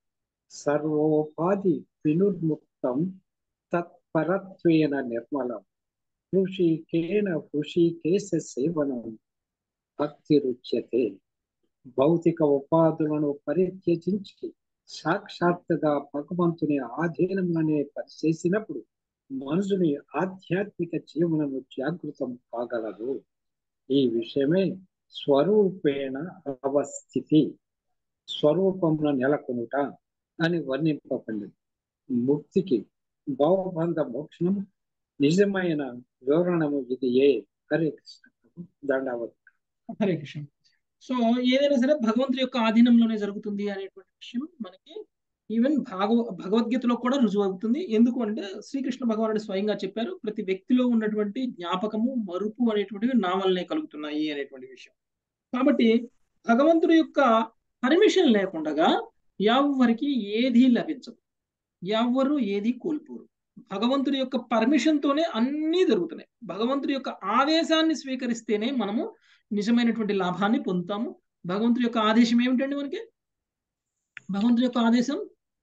సర్వోపాధి వినుర్ముక్తం తత్పరత్వేన నిర్మలం ఋషికేన ఋషికేశ సేవనం భక్తి రుచ్యతే భౌతిక ఉపాధులను పరిత్యజించి సాక్షాత్తుగా భగవంతుని ఆధీనంలోనే పనిచేసినప్పుడు మనుషుని ఆధ్యాత్మిక జీవనము జాగృతం కాగలదు ఈ విషయమే స్వరూపేణ అవస్థితి స్వరూపంలో నెలకొనుట అని వర్ణింపబడింది ముక్తికి భావబంధ మోక్షణం నిజమైన వివరణము ఇది ఏ హరే కృష్ణ దండావతి హరే కృష్ణ సో ఏదైనా సరే భగవంతుడి యొక్క ఆధీనంలోనే జరుగుతుంది అనేటువంటి విషయం మనకి ఈవెన్ భాగవ భగవద్గీతలో కూడా రుజువు అవుతుంది ఎందుకు అంటే శ్రీకృష్ణ భగవానుడు స్వయంగా చెప్పారు ప్రతి వ్యక్తిలో ఉన్నటువంటి జ్ఞాపకము మరుపు అనేటువంటివి నా వల్లనే కలుగుతున్నాయి అనేటువంటి విషయం కాబట్టి భగవంతుడి యొక్క పర్మిషన్ లేకుండా ఎవ్వరికి ఏది లభించదు ఎవ్వరు ఏది కోల్పోరు భగవంతుడి యొక్క పర్మిషన్ తోనే అన్నీ జరుగుతున్నాయి భగవంతుడి యొక్క ఆదేశాన్ని స్వీకరిస్తేనే మనము నిజమైనటువంటి లాభాన్ని పొందుతాము భగవంతుడి యొక్క ఆదేశం ఏమిటండి మనకి భగవంతుడి యొక్క ఆదేశం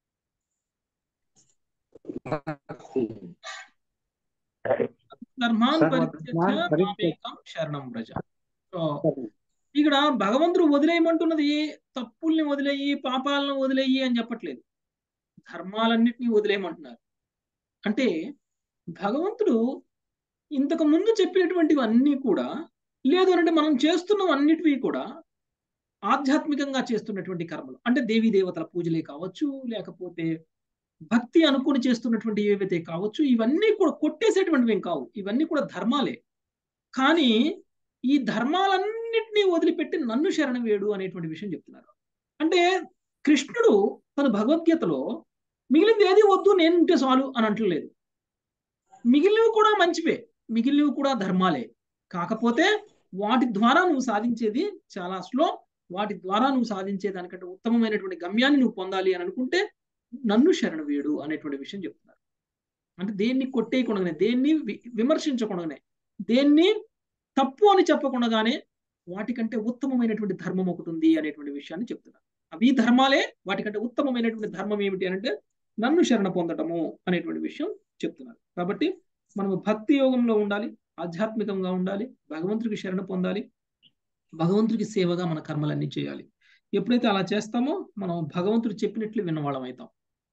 ధర్మాన్ పరిత్యజ్య మామేకం శరణం వ్రజ సో ఇక్కడ భగవంతుడు వదిలేయమంటున్నది తప్పుల్ని వదిలేయి పాపాలను వదిలేయి అని చెప్పట్లేదు ధర్మాలన్నిటినీ వదిలేయమంటున్నారు అంటే భగవంతుడు ఇంతకు ముందు చెప్పినటువంటివి అన్నీ కూడా లేదు అంటే మనం చేస్తున్నవన్నిటివి కూడా ఆధ్యాత్మికంగా చేస్తున్నటువంటి కర్మలు అంటే దేవీ దేవతల పూజలే కావచ్చు లేకపోతే భక్తి అనుకుని చేస్తున్నటువంటి ఏవైతే కావచ్చు ఇవన్నీ కూడా కొట్టేసేటువంటివి ఏం కావు ఇవన్నీ కూడా ధర్మాలే కానీ ఈ ధర్మాలన్నిటినీ వదిలిపెట్టి నన్ను శరణ వేడు అనేటువంటి విషయం చెప్తున్నారు అంటే కృష్ణుడు తన భగవద్గీతలో మిగిలింది ఏది వద్దు నేను ఉంటే చాలు అని అంటలేదు మిగిలినవి కూడా మంచివే మిగిలినవి కూడా ధర్మాలే కాకపోతే వాటి ద్వారా నువ్వు సాధించేది చాలా స్లో వాటి ద్వారా నువ్వు సాధించే దానికంటే ఉత్తమమైనటువంటి గమ్యాన్ని నువ్వు పొందాలి అని అనుకుంటే నన్ను శరణ వేడు అనేటువంటి విషయం చెప్తున్నారు అంటే దేన్ని కొట్టేయకుండానే దేన్ని విమర్శించకుండానే దేన్ని తప్పు అని చెప్పకుండానే వాటికంటే ఉత్తమమైనటువంటి ధర్మం ఒకటి ఉంది అనేటువంటి విషయాన్ని చెప్తున్నారు అవి ధర్మాలే వాటికంటే ఉత్తమమైనటువంటి ధర్మం ఏమిటి అంటే నన్ను శరణ పొందటము అనేటువంటి విషయం చెప్తున్నారు కాబట్టి మనము భక్తి యోగంలో ఉండాలి ఆధ్యాత్మికంగా ఉండాలి భగవంతుడికి శరణ పొందాలి భగవంతుడికి సేవగా మన కర్మలన్నీ చేయాలి ఎప్పుడైతే అలా చేస్తామో మనం భగవంతుడు చెప్పినట్లు విన్నవాళ్ళం అవుతాం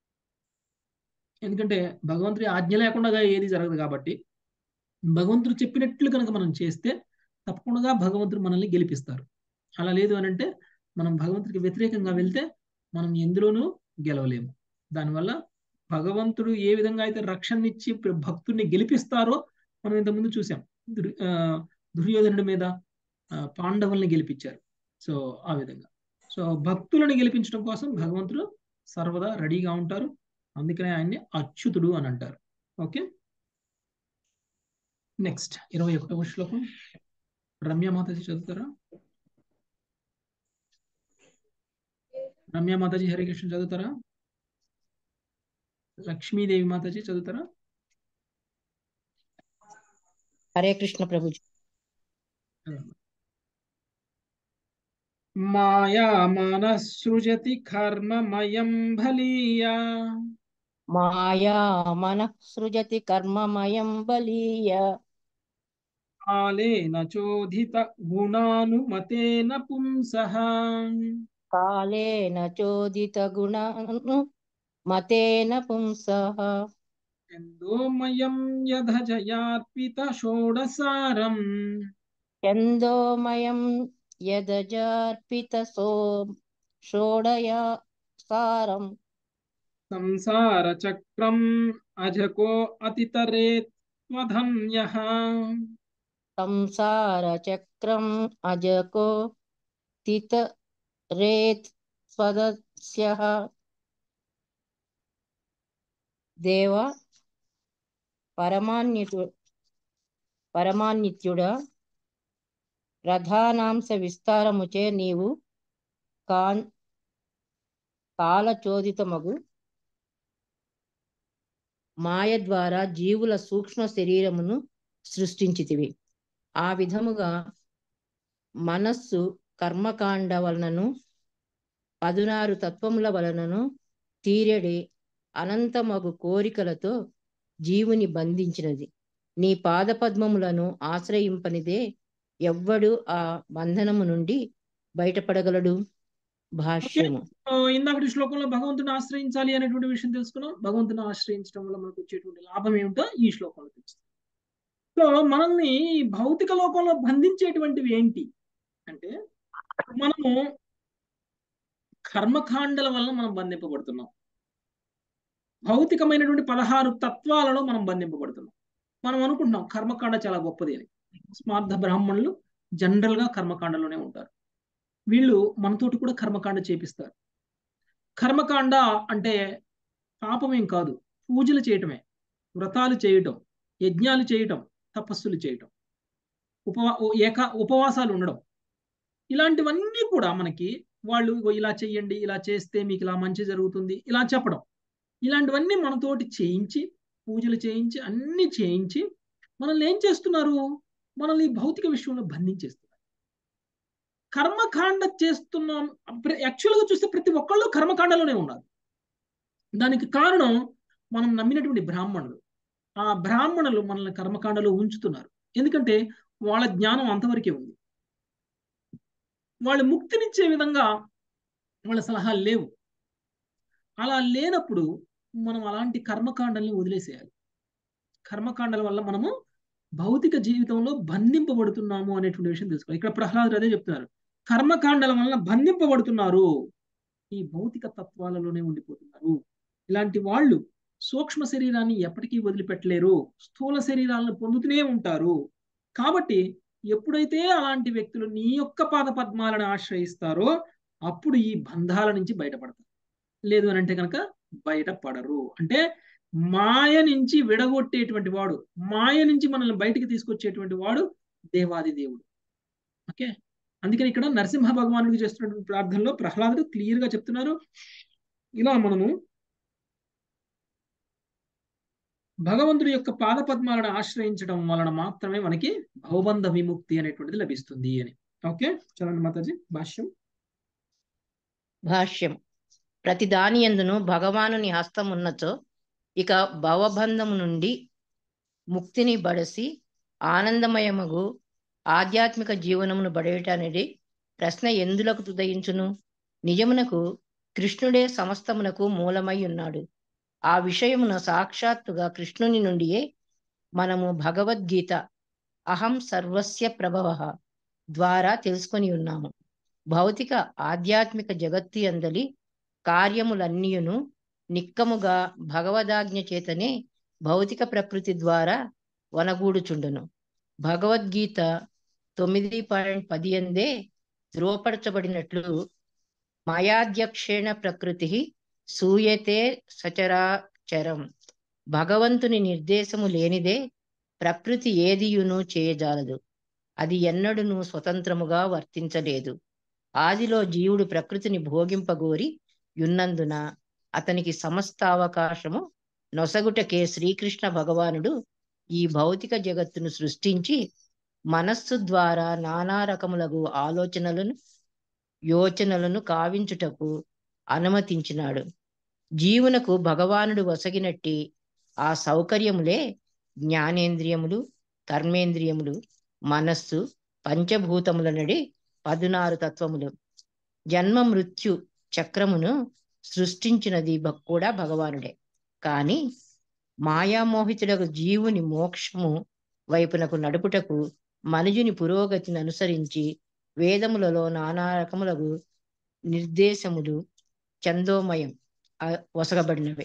ఎందుకంటే భగవంతుడి ఆజ్ఞ లేకుండా ఏది జరగదు కాబట్టి భగవంతుడు చెప్పినట్లు కనుక మనం చేస్తే తప్పకుండా భగవంతుడు మనల్ని గెలిపిస్తారు అలా లేదు అని అంటే మనం భగవంతుడికి వ్యతిరేకంగా వెళ్తే మనం ఎందులోనూ గెలవలేము దానివల్ల భగవంతుడు ఏ విధంగా అయితే రక్షణనిచ్చి భక్తుడిని గెలిపిస్తారో మనం ఇంతకుముందు చూసాం దుర్యోధనుడి మీద పాండవుల్ని గెలిపించారు సో ఆ విధంగా సో భక్తులను గెలిపించడం కోసం భగవంతుడు సర్వదా రెడీగా ఉంటారు అందుకనే ఆయన్ని అచ్యుతుడు అని అంటారు ఓకే నెక్స్ట్ ఇరవై ఒకటవ శ్లోకం రమ్య మాతాజీ చదువుతారా రమ్య మాతాజీ హరే కృష్ణ చదువుతారా లక్ష్మీదేవి మాతాజీ చదువుతారా హరే కృష్ణ ప్రభుజీ మాయా మనసృజతి కర్మమయం బలీయా మాయా మన సృజతి కర్మమయం బలీయ కాలేన చోదిత గుణానుమతేన పుంసః కాలేన చోదిత గుణాను మతేన పుంసః ఎందోమయం యథ జయార్పిత షోడసారం చందోమయం యదజార్పిత సో షోడయా సారం సంసార చక్రం అజకో అతితరేత్ స్వధన్యః సంసార చక్రం అజకో తిత రేత్ స్వదస్య దేవ పరమాన్యతు పరమాన్నిత్యుడా ప్రధానాంశ విస్తారముచే నీవు కాన్ కాలచోదితమగు మాయ ద్వారా జీవుల సూక్ష్మ శరీరమును సృష్టించితివి ఆ విధముగా మనస్సు కర్మకాండ వలనను పదునారు తత్వముల వలనను తీరెడి అనంతమగు కోరికలతో జీవుని బంధించినది నీ పాదపద్మములను ఆశ్రయింపనిదే ఎవ్వడు ఆ బంధనము నుండి బయటపడగలడు భాష్యము ఆ, ఇందాకటి శ్లోకంలో భగవంతుని ఆశ్రయించాలి అనేటువంటి విషయం తెలుసుకున్నాం భగవంతుని ఆశ్రయించడం వల్ల మనకు వచ్చేటువంటి లాభం ఏమిటో ఈ శ్లోకంలో తెలుస్తుంది సో మనల్ని ఈ భౌతిక లోకంలో బంధించేటువంటివి ఏంటి అంటే మనము కర్మకాండల వల్ల మనం బంధింపబడుతున్నాం భౌతికమైనటువంటి పదహారు తత్వాలలో మనం బంధింపబడుతున్నాం మనం అనుకుంటున్నాం కర్మకాండ చాలా గొప్పది అని స్మార్థ బ్రాహ్మణులు జనరల్ గా కర్మకాండలోనే ఉంటారు వీళ్ళు మనతోటి కూడా కర్మకాండ చేపిస్తారు కర్మకాండ అంటే పాపమేం కాదు పూజలు చేయటమే వ్రతాలు చేయటం యజ్ఞాలు చేయటం తపస్సులు చేయటం ఉపవా ఏక ఉపవాసాలు ఉండడం ఇలాంటివన్నీ కూడా మనకి వాళ్ళు "ఇగో ఇలా చెయ్యండి ఇలా చేస్తే మీకు ఇలా మంచి జరుగుతుంది ఇలా చెప్పడం ఇలాంటివన్నీ మనతోటి చేయించి పూజలు చేయించి అన్ని చేయించి మనల్ని ఏం చేస్తున్నారు మనల్ని ఈ భౌతిక విషయంలో బంధించేస్తున్నారు కర్మకాండ చేస్తున్నాం యాక్చువల్గా చూస్తే ప్రతి ఒక్కళ్ళు కర్మకాండలోనే ఉన్నారు దానికి కారణం మనం నమ్మినటువంటి బ్రాహ్మణులు ఆ బ్రాహ్మణులు మనల్ని కర్మకాండలో ఉంచుతున్నారు ఎందుకంటే వాళ్ళ జ్ఞానం అంతవరకే ఉంది వాళ్ళు ముక్తినిచ్చే విధంగా వాళ్ళ సలహాలు లేవు అలా లేనప్పుడు మనం అలాంటి కర్మకాండల్ని వదిలేసేయాలి కర్మకాండల వల్ల మనము భౌతిక జీవితంలో బంధింపబడుతున్నాము అనేటువంటి విషయం తెలుసుకోవాలి ఇక్కడ ప్రహ్లాదుడు అదే చెప్తున్నారు కర్మకాండల వలన బంధింపబడుతున్నారు ఈ భౌతిక తత్వాలలోనే ఉండిపోతున్నారు ఇలాంటి వాళ్ళు సూక్ష్మ శరీరాన్ని ఎప్పటికీ వదిలిపెట్టలేరు స్థూల శరీరాలను పొందుతూనే ఉంటారు కాబట్టి ఎప్పుడైతే అలాంటి వ్యక్తులు నీ యొక్క పాద పద్మాలను ఆశ్రయిస్తారో అప్పుడు ఈ బంధాల నుంచి బయటపడతారు లేదు అని అంటే కనుక బయటపడరు అంటే మాయ నుంచి విడగొట్టేటువంటి వాడు మాయ నుంచి మనల్ని బయటికి తీసుకొచ్చేటువంటి వాడు దేవాది దేవుడు ఓకే అందుకని ఇక్కడ నరసింహ భగవానుడికి చేస్తున్నటువంటి ప్రార్థనలో ప్రహ్లాదుడు క్లియర్ గా చెప్తున్నారు ఇలా మనము భగవంతుడి యొక్క పాద పద్మాలను ఆశ్రయించడం వలన మాత్రమే మనకి భవబంధ విముక్తి అనేటువంటిది లభిస్తుంది అని ఓకే చలండి మాతాజీ భాష్యం భాష్యం ప్రతి దాని ఎందును భగవానుని హస్తం ఉన్నచో ఇక భవబంధము నుండి ముక్తిని బడసి ఆనందమయమగు ఆధ్యాత్మిక జీవనమును బడేటనేది ప్రశ్న ఎందులకు ఉదయించును నిజమునకు కృష్ణుడే సమస్తమునకు మూలమై ఉన్నాడు ఆ విషయమున సాక్షాత్తుగా కృష్ణుని నుండియే మనము భగవద్గీత అహం సర్వస్య ప్రభవ ద్వారా తెలుసుకొని ఉన్నాము భౌతిక ఆధ్యాత్మిక జగత్తు అందలి కార్యములన్నీయును నిక్కముగా భగవదాజ్ఞ చేతనే భౌతిక ప్రకృతి ద్వారా వనగూడుచుండును భగవద్గీత తొమ్మిది పాయింట్ పది అందే ధృవపరచబడినట్లు మాయాధ్యక్షేణ ప్రకృతి సూయతే సచరాచరం భగవంతుని నిర్దేశము లేనిదే ప్రకృతి ఏదియును చేయజాలదు అది ఎన్నడును స్వతంత్రముగా వర్తించలేదు ఆదిలో జీవుడు ప్రకృతిని భోగింపగోరి యున్నందున అతనికి సమస్త అవకాశము నొసగుటకే శ్రీకృష్ణ భగవానుడు ఈ భౌతిక జగత్తును సృష్టించి మనస్సు ద్వారా నానా రకములగు ఆలోచనలను యోచనలను కావించుటకు అనుమతించినాడు జీవునకు భగవానుడు వసగినట్టి ఆ సౌకర్యములే జ్ఞానేంద్రియములు కర్మేంద్రియములు మనస్సు పంచభూతముల నడి పదునారు తత్వములు జన్మ మృత్యు చక్రమును సృష్టించినది భ- కూడా భగవానుడే కాని మాయామోహితుడకు జీవుని మోక్షము వైపునకు నడుపుటకు మనుజుని పురోగతిని అనుసరించి వేదములలో నానా రకములకు నిర్దేశములు చందోమయం ఆ, వసగబడినవి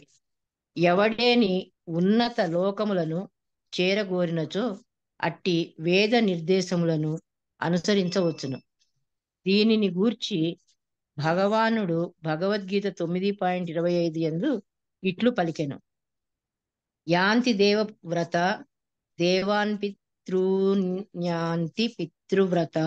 ఎవడేని ఉన్నత లోకములను చేరగోరినచో అట్టి వేద నిర్దేశములను అనుసరించవచ్చును దీనిని గూర్చి భగవానుడు భగవద్గీత తొమ్మిది పాయింట్ ఇరవై ఐదు ఎందు ఇట్లు పలికెను యాంతి దేవ వ్రత దేవాన్ పితృన్యాంతి పితృవ్రత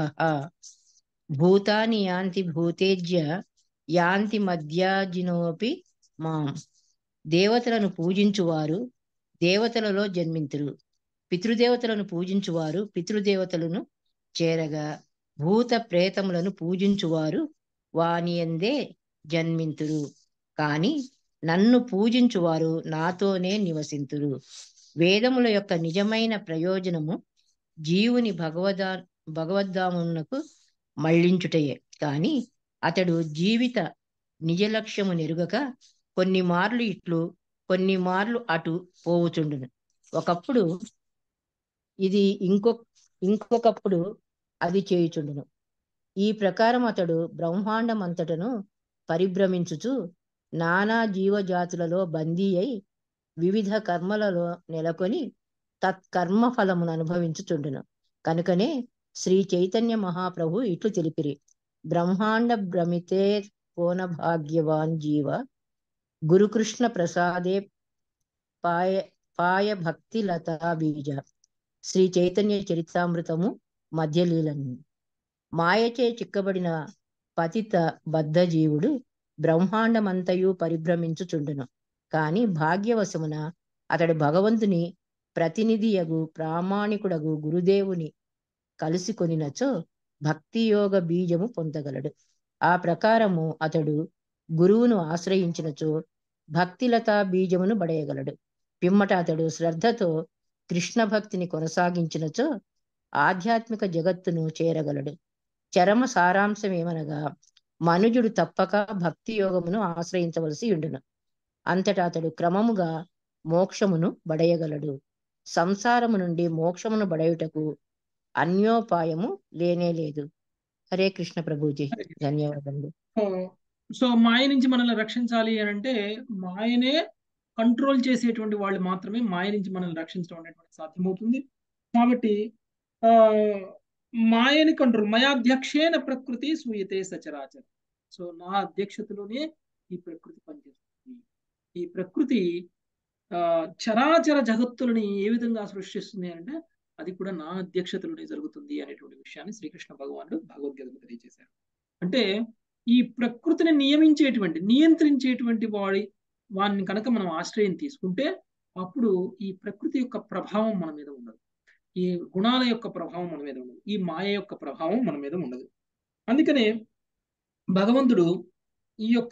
భూతాని యాంతి భూతేజ్య యాంతి మధ్యాజినోపి మాం దేవతలను పూజించువారు దేవతలలో జన్మింతురు పితృదేవతలను పూజించువారు పితృదేవతలను చేరగా భూత ప్రేతములను పూజించువారు వాని ఎందే జన్మింతురు కాని నన్ను పూజించువారు నాతోనే నివసింతురు వేదముల యొక్క నిజమైన ప్రయోజనము జీవుని భగవదా భగవద్ధామునకు మళ్ళించుటయే కాని అతడు జీవిత నిజ లక్ష్యము నెరుగక కొన్ని మార్లు ఇట్లు కొన్ని మార్లు అటు పోవుచుండును ఒకప్పుడు ఇది ఇంకొక ఇంకొకప్పుడు అది చేయుచుండును ఈ ప్రకారం అతడు బ్రహ్మాండం అంతటను పరిభ్రమించుచు నానా జీవజాతులలో బందీ అయి వివిధ కర్మలలో నెలకొని తత్కర్మ ఫలమును అనుభవించుచుండును కనుకనే శ్రీ చైతన్య మహాప్రభు ఇట్లు తెలిపిరి బ్రహ్మాండ భ్రమితే కోన భాగ్యవాన్ జీవ గురుకృష్ణ ప్రసాదే పాయ పాయ భక్తి లతా బీజ శ్రీ చైతన్య చరితామృతము మధ్యలీలను మాయచే చిక్కబడిన పతిత బద్ధ జీవుడు బ్రహ్మాండమంతయు పరిభ్రమించుచుండును కాని భాగ్యవశమున అతడు భగవంతుని ప్రతినిధియగు ప్రామాణికుడగు గురుదేవుని కలిసి కొనినచో భక్తి యోగ బీజము పొందగలడు ఆ ప్రకారము అతడు గురువును ఆశ్రయించినచో భక్తిలతా బీజమును బడేయగలడు పిమ్మట అతడు శ్రద్ధతో కృష్ణ భక్తిని కొనసాగించినచో ఆధ్యాత్మిక జగత్తును చేరగలడు చరమ సారాంశం ఏమనగా మనుజుడు తప్పక భక్తి యోగమును ఆశ్రయించవలసి ఉండును అంతటా అతడు క్రమముగా మోక్షమును బడయగలడు సంసారము నుండి మోక్షమును బడయుటకు అన్యోపాయము లేనే లేదు హరే కృష్ణ ప్రభుజీ ధన్యవాదములు సో మాయ నుంచి మనల్ని రక్షించాలి అని అంటే మాయనే కంట్రోల్ చేసేటువంటి వాళ్ళు మాత్రమే మాయ నుంచి మనల్ని రక్షించడం అనేటువంటి సాధ్యమవుతుంది కాబట్టి ఆ మాయని కంట్రోల్ మయాధ్యక్షేన ప్రకృతి సూయతే సచరాచర సో నా అధ్యక్షతలోనే ఈ ప్రకృతి పనిచేస్తుంది ఈ ప్రకృతి ఆ చరాచర జగత్తులని ఏ విధంగా సృష్టిస్తుంది అంటే అది కూడా నా అధ్యక్షతలోనే జరుగుతుంది అనేటువంటి విషయాన్ని శ్రీకృష్ణ భగవానుడు భగవద్గీతకు తెలియజేశారు అంటే ఈ ప్రకృతిని నియమించేటువంటి నియంత్రించేటువంటి వాడి వాడిని కనుక మనం ఆశ్రయం తీసుకుంటే అప్పుడు ఈ ప్రకృతి యొక్క ప్రభావం మన మీద ఉండదు ఈ గుణాల యొక్క ప్రభావం మన మీద ఉండదు ఈ మాయ యొక్క ప్రభావం మన మీద ఉండదు అందుకనే భగవంతుడు ఈ యొక్క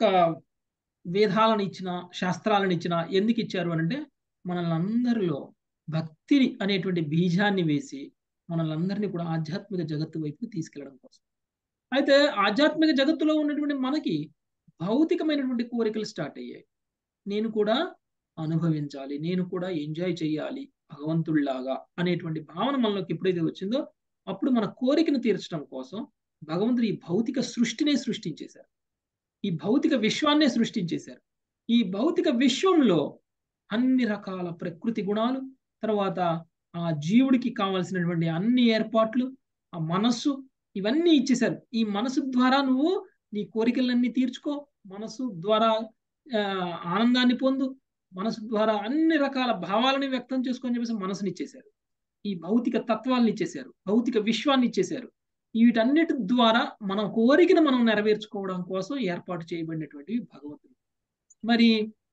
వేదాలను ఇచ్చిన శాస్త్రాలను ఇచ్చిన ఎందుకు ఇచ్చారు అని అంటే మనల్ని అందరిలో భక్తి అనేటువంటి బీజాన్ని వేసి మనల్ని అందరినీ కూడా ఆధ్యాత్మిక జగత్తు వైపుకి తీసుకెళ్లడం కోసం అయితే ఆధ్యాత్మిక జగత్తులో ఉన్నటువంటి మనకి భౌతికమైనటువంటి కోరికలు స్టార్ట్ అయ్యాయి నేను కూడా అనుభవించాలి నేను కూడా ఎంజాయ్ చేయాలి భగవంతుడిలాగా అనేటువంటి భావన మనలోకి ఎప్పుడైతే వచ్చిందో అప్పుడు మన కోరికను తీర్చడం కోసం భగవంతుడు ఈ భౌతిక సృష్టినే సృష్టించేశారు ఈ భౌతిక విశ్వాన్నే సృష్టించేశారు ఈ భౌతిక విశ్వంలో అన్ని రకాల ప్రకృతి గుణాలు తర్వాత ఆ జీవుడికి కావలసినటువంటి అన్ని ఏర్పాట్లు ఆ మనస్సు ఇవన్నీ ఇచ్చేశారు ఈ మనసు ద్వారా నువ్వు నీ కోరికలన్నీ తీర్చుకో మనసు ద్వారా ఆనందాన్ని పొందు మనసు ద్వారా అన్ని రకాల భావాలని వ్యక్తం చేసుకొని చెప్పేసి మనసుని ఇచ్చేశారు ఈ భౌతిక తత్వాలను ఇచ్చేశారు భౌతిక విశ్వాన్ని ఇచ్చేశారు వీటన్నిటి ద్వారా మన కోరికను మనం నెరవేర్చుకోవడం కోసం ఏర్పాటు చేయబడినటువంటి భగవంతుడు మరి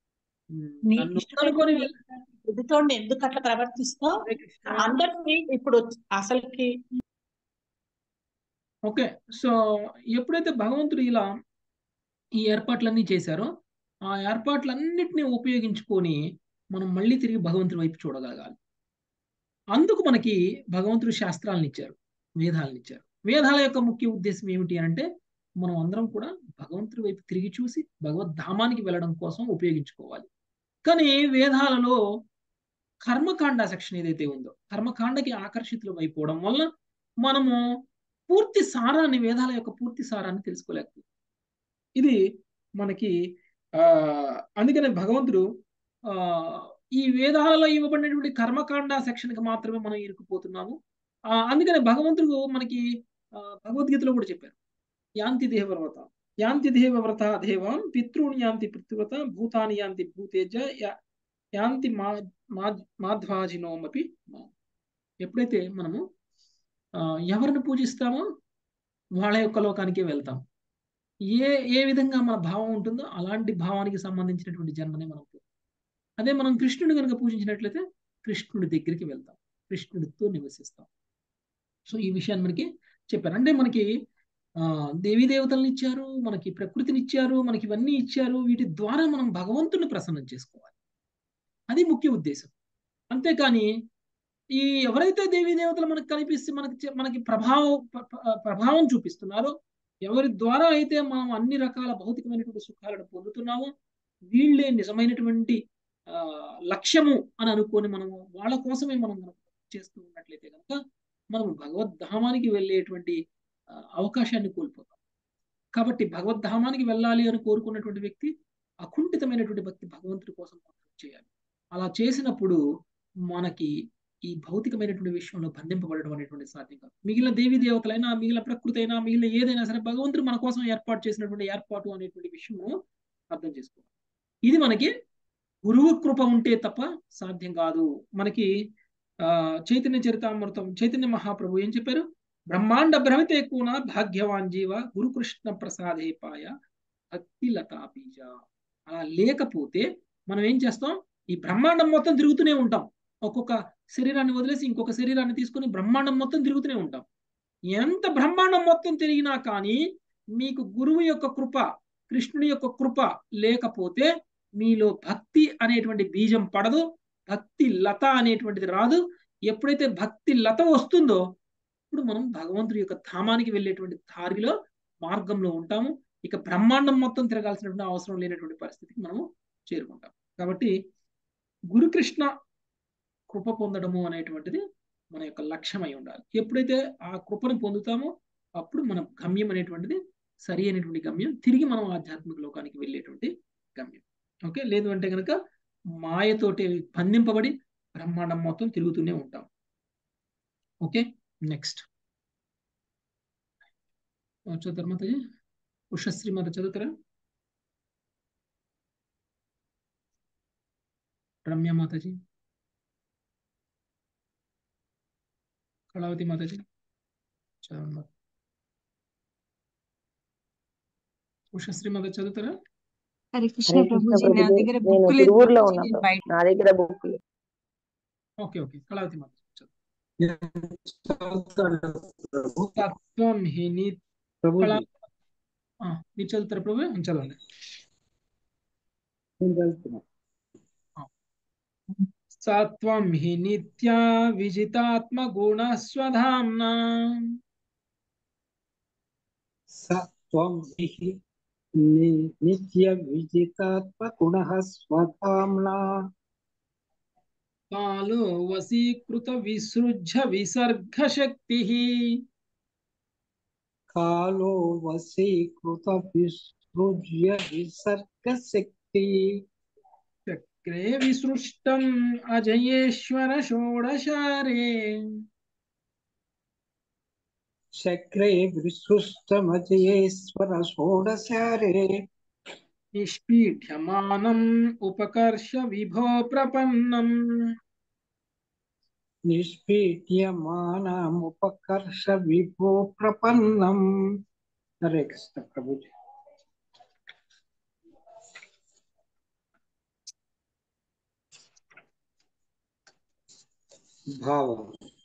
అనుకొని ఎదుటో ఎందుకు అట్లా ప్రవర్తిస్తావు అందరినీ ఇప్పుడు అసలుకి ఓకే సో ఎప్పుడైతే భగవంతుడు ఇలా ఈ ఏర్పాట్లన్నీ చేశారో ఆ ఏర్పాట్లన్నిటినీ ఉపయోగించుకొని మనం మళ్ళీ తిరిగి భగవంతుడి వైపు చూడగలగాలి అందుకు మనకి భగవంతుడు శాస్త్రాలను ఇచ్చారు వేదాలను ఇచ్చారు వేదాల యొక్క ముఖ్య ఉద్దేశం ఏమిటి అంటే మనం అందరం కూడా భగవంతుడి వైపు తిరిగి చూసి భగవద్ధామానికి వెళ్ళడం కోసం ఉపయోగించుకోవాలి కానీ వేదాలలో కర్మకాండ సెక్షన్ ఏదైతే ఉందో కర్మకాండకి ఆకర్షితులం అయిపోవడం వల్ల మనము పూర్తి సారాన్ని వేదాల యొక్క పూర్తి సారాన్ని తెలుసుకోలేకపోతుంది ఇది మనకి ఆ అందుకనే భగవంతుడు ఆ ఈ వేదాలలో ఇవ్వబడినటువంటి కర్మకాండ సెక్షన్కి మాత్రమే మనం ఇరుక్కుపోతున్నాము ఆ అందుకనే భగవంతుడు మనకి భగవద్గీతలో కూడా చెప్పారు యాంతి దేవవ్రత యాంతి దేవవ్రత దేవం పితృని యాంతి పితృవ్రత భూతాని యాంతి భూతేజ యాంతి మా మాధ్వాజినోమపి ఎప్పుడైతే మనము ఎవరిని పూజిస్తామో వాళ్ళ యొక్క లోకానికే వెళ్తాం ఏ ఏ విధంగా మన భావం ఉంటుందో అలాంటి భావానికి సంబంధించినటువంటి జన్మనే మనం అదే మనం కృష్ణుని కనుక పూజించినట్లయితే కృష్ణుడి దగ్గరికి వెళ్తాం కృష్ణుడితో నివసిస్తాం సో ఈ విషయాన్ని మనకి చెప్పారు అంటే మనకి ఆ దేవీ దేవతలను ఇచ్చారు మనకి ప్రకృతిని ఇచ్చారు మనకి ఇవన్నీ ఇచ్చారు వీటి ద్వారా మనం భగవంతుని ప్రసన్నం చేసుకోవాలి అది ముఖ్య ఉద్దేశం అంతేకాని ఈ ఎవరైతే దేవీ దేవతలు మనకు కనిపిస్తే మనకి మనకి ప్రభావం ప్రభావం చూపిస్తున్నారో ఎవరి ద్వారా అయితే మనం అన్ని రకాల భౌతికమైనటువంటి సుఖాలను పొందుతున్నామో వీళ్ళే నిజమైనటువంటి ఆ లక్ష్యము అని అనుకొని మనము వాళ్ళ కోసమే మనం మనం చేస్తూ ఉన్నట్లయితే కనుక మనం భగవద్ధామానికి వెళ్ళేటువంటి ఆ, అవకాశాన్ని కోల్పోతాం కాబట్టి భగవద్ధామానికి వెళ్ళాలి అని కోరుకున్నటువంటి వ్యక్తి అకుంఠితమైనటువంటి భక్తి భగవంతుడి కోసం మాత్రం చేయాలి అలా చేసినప్పుడు మనకి ఈ భౌతికమైనటువంటి విషయంలో బంధింపబడడం అనేటువంటి సాధ్యం కాదు మిగిలిన దేవీ దేవతలైనా మిగిలిన ప్రకృతి అయినా మిగిలిన ఏదైనా సరే భగవంతుడు మన కోసం ఏర్పాటు చేసినటువంటి ఏర్పాటు అనేటువంటి విషయము అర్థం చేసుకోవాలి ఇది మనకి గురువు కృప ఉంటే తప్ప సాధ్యం కాదు మనకి ఆ చైతన్య చరితామృతం చైతన్య మహాప్రభు ఏం చెప్పారు బ్రహ్మాండ భ్రమితే కూన భాగ్యవాన్ జీవ గురుకృష్ణ ప్రసాదే పాయ భక్తి లతా బీజ అలా లేకపోతే మనం ఏం చేస్తాం ఈ బ్రహ్మాండం మొత్తం తిరుగుతూనే ఉంటాం ఒక్కొక్క శరీరాన్ని వదిలేసి ఇంకొక శరీరాన్ని తీసుకొని బ్రహ్మాండం మొత్తం తిరుగుతూనే ఉంటాం ఎంత బ్రహ్మాండం మొత్తం తిరిగినా కానీ మీకు గురువు యొక్క కృప కృష్ణుడి యొక్క కృప లేకపోతే మీలో భక్తి అనేటువంటి బీజం పడదు భక్తి లత అనేటువంటిది రాదు ఎప్పుడైతే భక్తి లత వస్తుందో ఇప్పుడు మనం భగవంతుడి యొక్క ధామానికి వెళ్ళేటువంటి దారిలో మార్గంలో ఉంటాము ఇక బ్రహ్మాండం మొత్తం తిరగాల్సినటువంటి అవసరం లేనటువంటి పరిస్థితికి మనము చేరుకుంటాం కాబట్టి గురుకృష్ణ కృప పొందడము అనేటువంటిది మన యొక్క లక్ష్యమై ఉండాలి ఎప్పుడైతే ఆ కృపను పొందుతామో అప్పుడు మన గమ్యం అనేటువంటిది సరి అయినటువంటి గమ్యం తిరిగి మనం ఆధ్యాత్మిక లోకానికి వెళ్ళేటువంటి గమ్యం ఓకే లేదు అంటే కనుక మాయతోటి బంధింపబడి బ్రహ్మాండం మొత్తం తిరుగుతూనే ఉంటాం ఓకే నెక్స్ట్ చదువుతారు మాతాజీ ఉషశ్రీ మాత చదువుతారా రమ్య మాతాజీ కళావతి మాతాజీ చదవండి మాత ఉషశ్రీ మాత చదువుతారా హరే కృష్ణ హరే కృష్ణ ప్రభుజీ నా ప్రభుజీ దగ్గర నేను బుక్ లేదు తిరువూరులో ప్రభుజీ ఉన్నా నేను ప్రభు. బయట నా దగ్గర బుక్ లేదు ఓకే ఓకే కళావతి మాత చదువు చదువుతాను ప్రభు తత్వం హి ని ప్రభుజీ కళా ఆ, మీరు చదువుతారా ప్రభు ఆ, చదవండి నేను చదువుతున్నా సత్వం హి నిత్యా విజితాత్మ గుణ స్వధామ్నా సత్వం हि ని- నిత్య విజితాత్మగుణ స్వధామ్నా కాలో వశీకృత విసృజ్య విసర్గ శక్తి కాలో వశీకృత విసృజ్య విసర్గ శక్తి చక్రే విసృష్టం అజయేశ్వర షోడశారే చక్రే విసృష్టమజయేశ్వర షోడశారే నిష్పీఠ్యమానం ఉపకర్ష విభో ప్రపన్నం నిష్పీడ్యమానముపకర్ష విభో ప్రపన్నం హరే కృష్ణ ప్రభుజీ భావం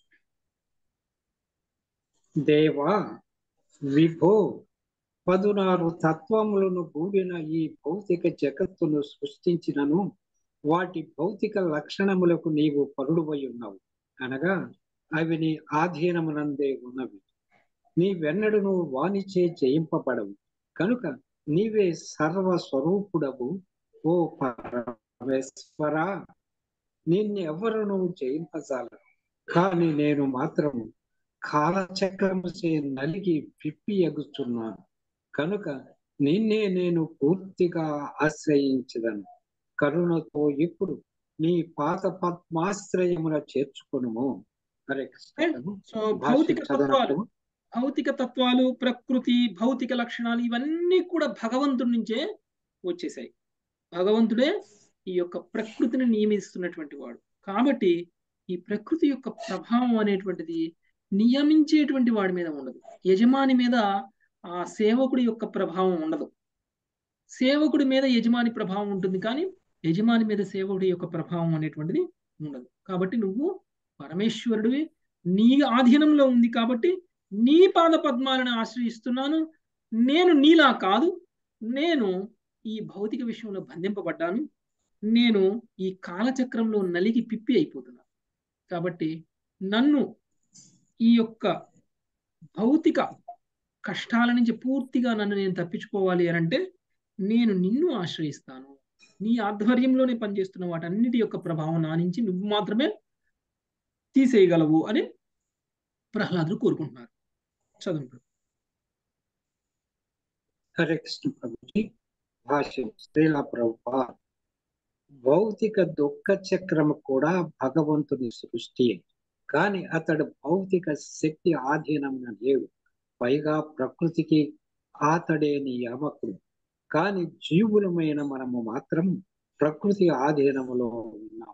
దేవా విభో పదునారు తత్వములను కూడిన ఈ భౌతిక జగత్తును సృష్టించినను వాటి భౌతిక లక్షణములకు నీవు పరుడువై ఉన్నావు అనగా అవి నీ ఆధీనమునందే ఉన్నవి నీవెన్నడును వానిచే జయింపబడవు కనుక నీవే సర్వస్వరూపుడవు ఓ పరమేశ్వర నిన్నెవ్వరును జయింపజాలరు కానీ నేను మాత్రము కాలచక్రముచే నలిగి పిప్పి ఎగుచున్నాను కనుక నిన్నే నేను పూర్తిగా ఆశ్రయించదను కరుణతో ఇప్పుడు నీ పాత పద్మాశ్రయమున చేర్చుకును హరే కృష్ణ ప్రభు. సో భాష్యం భౌతిక తత్వాలు చదవనప్పుడు భౌతిక తత్వాలు ప్రకృతి భౌతిక లక్షణాలు ఇవన్నీ కూడా భగవంతుడి నుంచే వచ్చేసాయి భగవంతుడే ఈ యొక్క ప్రకృతిని నియమిస్తున్నటువంటి వాడు కాబట్టి ఈ ప్రకృతి యొక్క ప్రభావం అనేటువంటిది నియమించేటువంటి వాడి మీద ఉండదు యజమాని మీద ఆ సేవకుడి యొక్క ప్రభావం ఉండదు సేవకుడి మీద యజమాని ప్రభావం ఉంటుంది కానీ యజమాని మీద సేవకుడి యొక్క ప్రభావం అనేటువంటిది ఉండదు కాబట్టి నువ్వు పరమేశ్వరుడివి నీ ఆధీనంలో ఉంది కాబట్టి నీ పాద పద్మాలను ఆశ్రయిస్తున్నాను నేను నీలా కాదు నేను ఈ భౌతిక విషయంలో బంధింపబడ్డాను నేను ఈ కాలచక్రంలో నలిగి పిప్పి అయిపోతున్నాను కాబట్టి నన్ను ఈ యొక్క భౌతిక కష్టాల నుంచి పూర్తిగా నన్ను నేను తప్పించుకోవాలి అని అంటే నేను నిన్ను ఆశ్రయిస్తాను నీ ఆధ్వర్యంలోనే పనిచేస్తున్న వాటన్నిటి యొక్క ప్రభావం నా నుంచి నువ్వు మాత్రమే తీసేయగలవు అని ప్రహ్లాదులు కోరుకుంటున్నారు చదువు హరే కృష్ణ ప్రభుజీ భాష్యం శ్రీల ప్రభుపా భౌతిక దుఃఖ చక్రము కూడా భగవంతుని సృష్టి కానీ అతడు భౌతిక శక్తి ఆధీనమున లేవు పైగా ప్రకృతికి అతడే నియామకుడు కానీ జీవులమైన మనము మాత్రం ప్రకృతి ఆధీనములో ఉన్నాం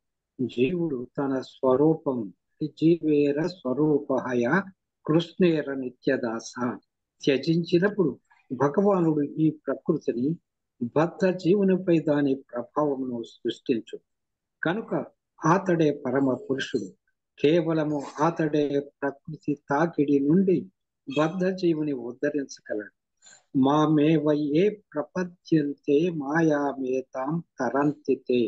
జీవుడు తన స్వరూపం జీవేర స్వరూపహయ కృష్ణేర నిత్యదాస త్యజించినప్పుడు భగవానుడు ఈ ప్రకృతిని బద్ధ జీవునిపై దాని ప్రభావమును సృష్టించు కనుక అతడే పరమ పురుషుడు కేవలము అతడే ప్రకృతి తాకిడి నుండి బద్ధ జీవుని ఉద్ధరించగలడు మామేవయే ప్రపద్యంతే మాయామేతాం తరంతితే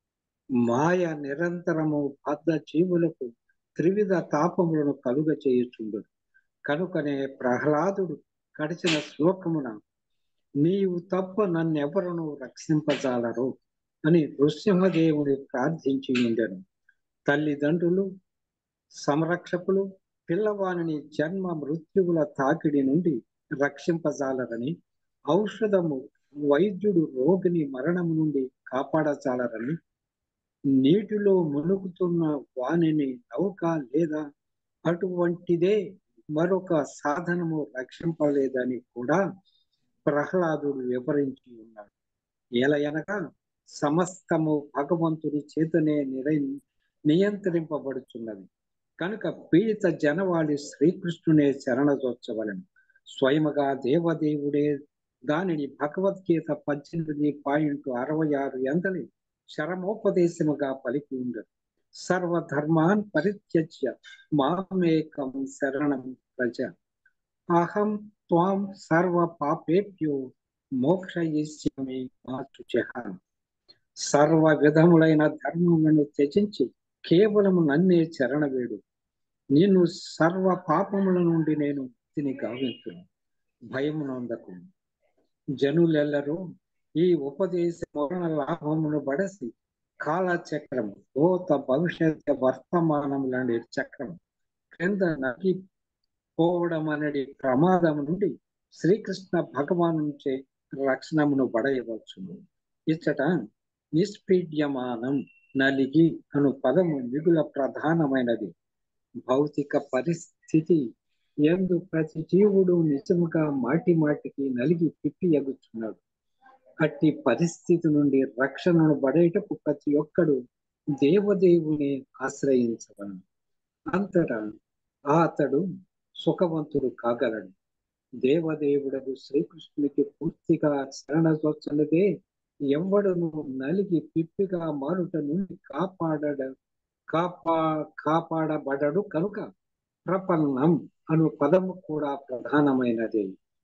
మాయ నిరంతరము బద్ధ జీవులకు త్రివిధ తాపములను కలుగ చేయుచుండు కనుకనే ప్రహ్లాదుడు గడిచిన శ్లోకమున నీవు తప్ప నన్నెవరును రక్షింపజాలరు అని నృసింహదేవుని ప్రార్థించి ఉండెను తల్లిదండ్రులు సంరక్షకులు పిల్లవానిని జన్మ మృత్యువుల తాకిడి నుండి రక్షింపజాలరని ఔషధము వైద్యుడు రోగిని మరణము నుండి కాపాడజాలరని నీటిలో మునుగుతున్న వానిని నౌక లేదా అటువంటిదే మరొక సాధనము రక్షింపలేదని కూడా ప్రహ్లాదుడు వివరించి ఉన్నాడు ఎలయనగా సమస్తము భగవంతుని చేతనే నిర నియంత్రింపబడుచున్నది కనుక పీడిత జనవాళి శ్రీకృష్ణునే శరణజోత్సవలను స్వయముగా దేవదేవుడే దానిని భగవద్గీత పద్దెనిమిది పాయింట్ అరవై ఆరు ఎంతని శరమోపదేశముగా పలికి ఉండదు సర్వధర్మాన్ పరిత్యజ్య మామేకం శరణం ప్రజ అహం త్వాం సర్వ పాపేభ్యో మోక్షయిష్యామి మాతృచ సర్వ విధములైన ధర్మములను త్యజించి కేవలము నన్నే చరణవేడు నిన్ను సర్వ పాపముల నుండి నేను ముక్తిని గావించును భయము నొందకు జనులెల్లరూ ఈ ఉపదేశ మరణ లాభమును బడసి కాలచక్రం భూత భవిష్యత్ వర్తమానములనే చక్రం క్రింద నగి పోవడం అనేది ప్రమాదం నుండి శ్రీకృష్ణ భగవాను నుంచే రక్షణమును బడయవచ్చును ఇచ్చట నిష్పీడ్యమానం నలిగి అను పదము మిగుల ప్రధానమైనది భౌతిక పరిస్థితి ఎందు ప్రతి జీవుడు నిజముగా మాటి మాటికి నలిగి పిప్పి ఎగుచున్నాడు అట్టి పరిస్థితి నుండి రక్షణను పడేటకు ప్రతి ఒక్కడు దేవదేవుని ఆశ్రయించవలను అంతటా అతడు సుఖవంతుడు కాగలడు దేవదేవుడకు శ్రీకృష్ణునికి పూర్తిగా శరణజొచ్చనిదే ఎవడును నలిగి పిప్పిగా మారుట నుండి కాపాడడ కాపా కాపాడబడడు కనుక ప్రపన్నం అను పదము కూడా ప్రధానమైనది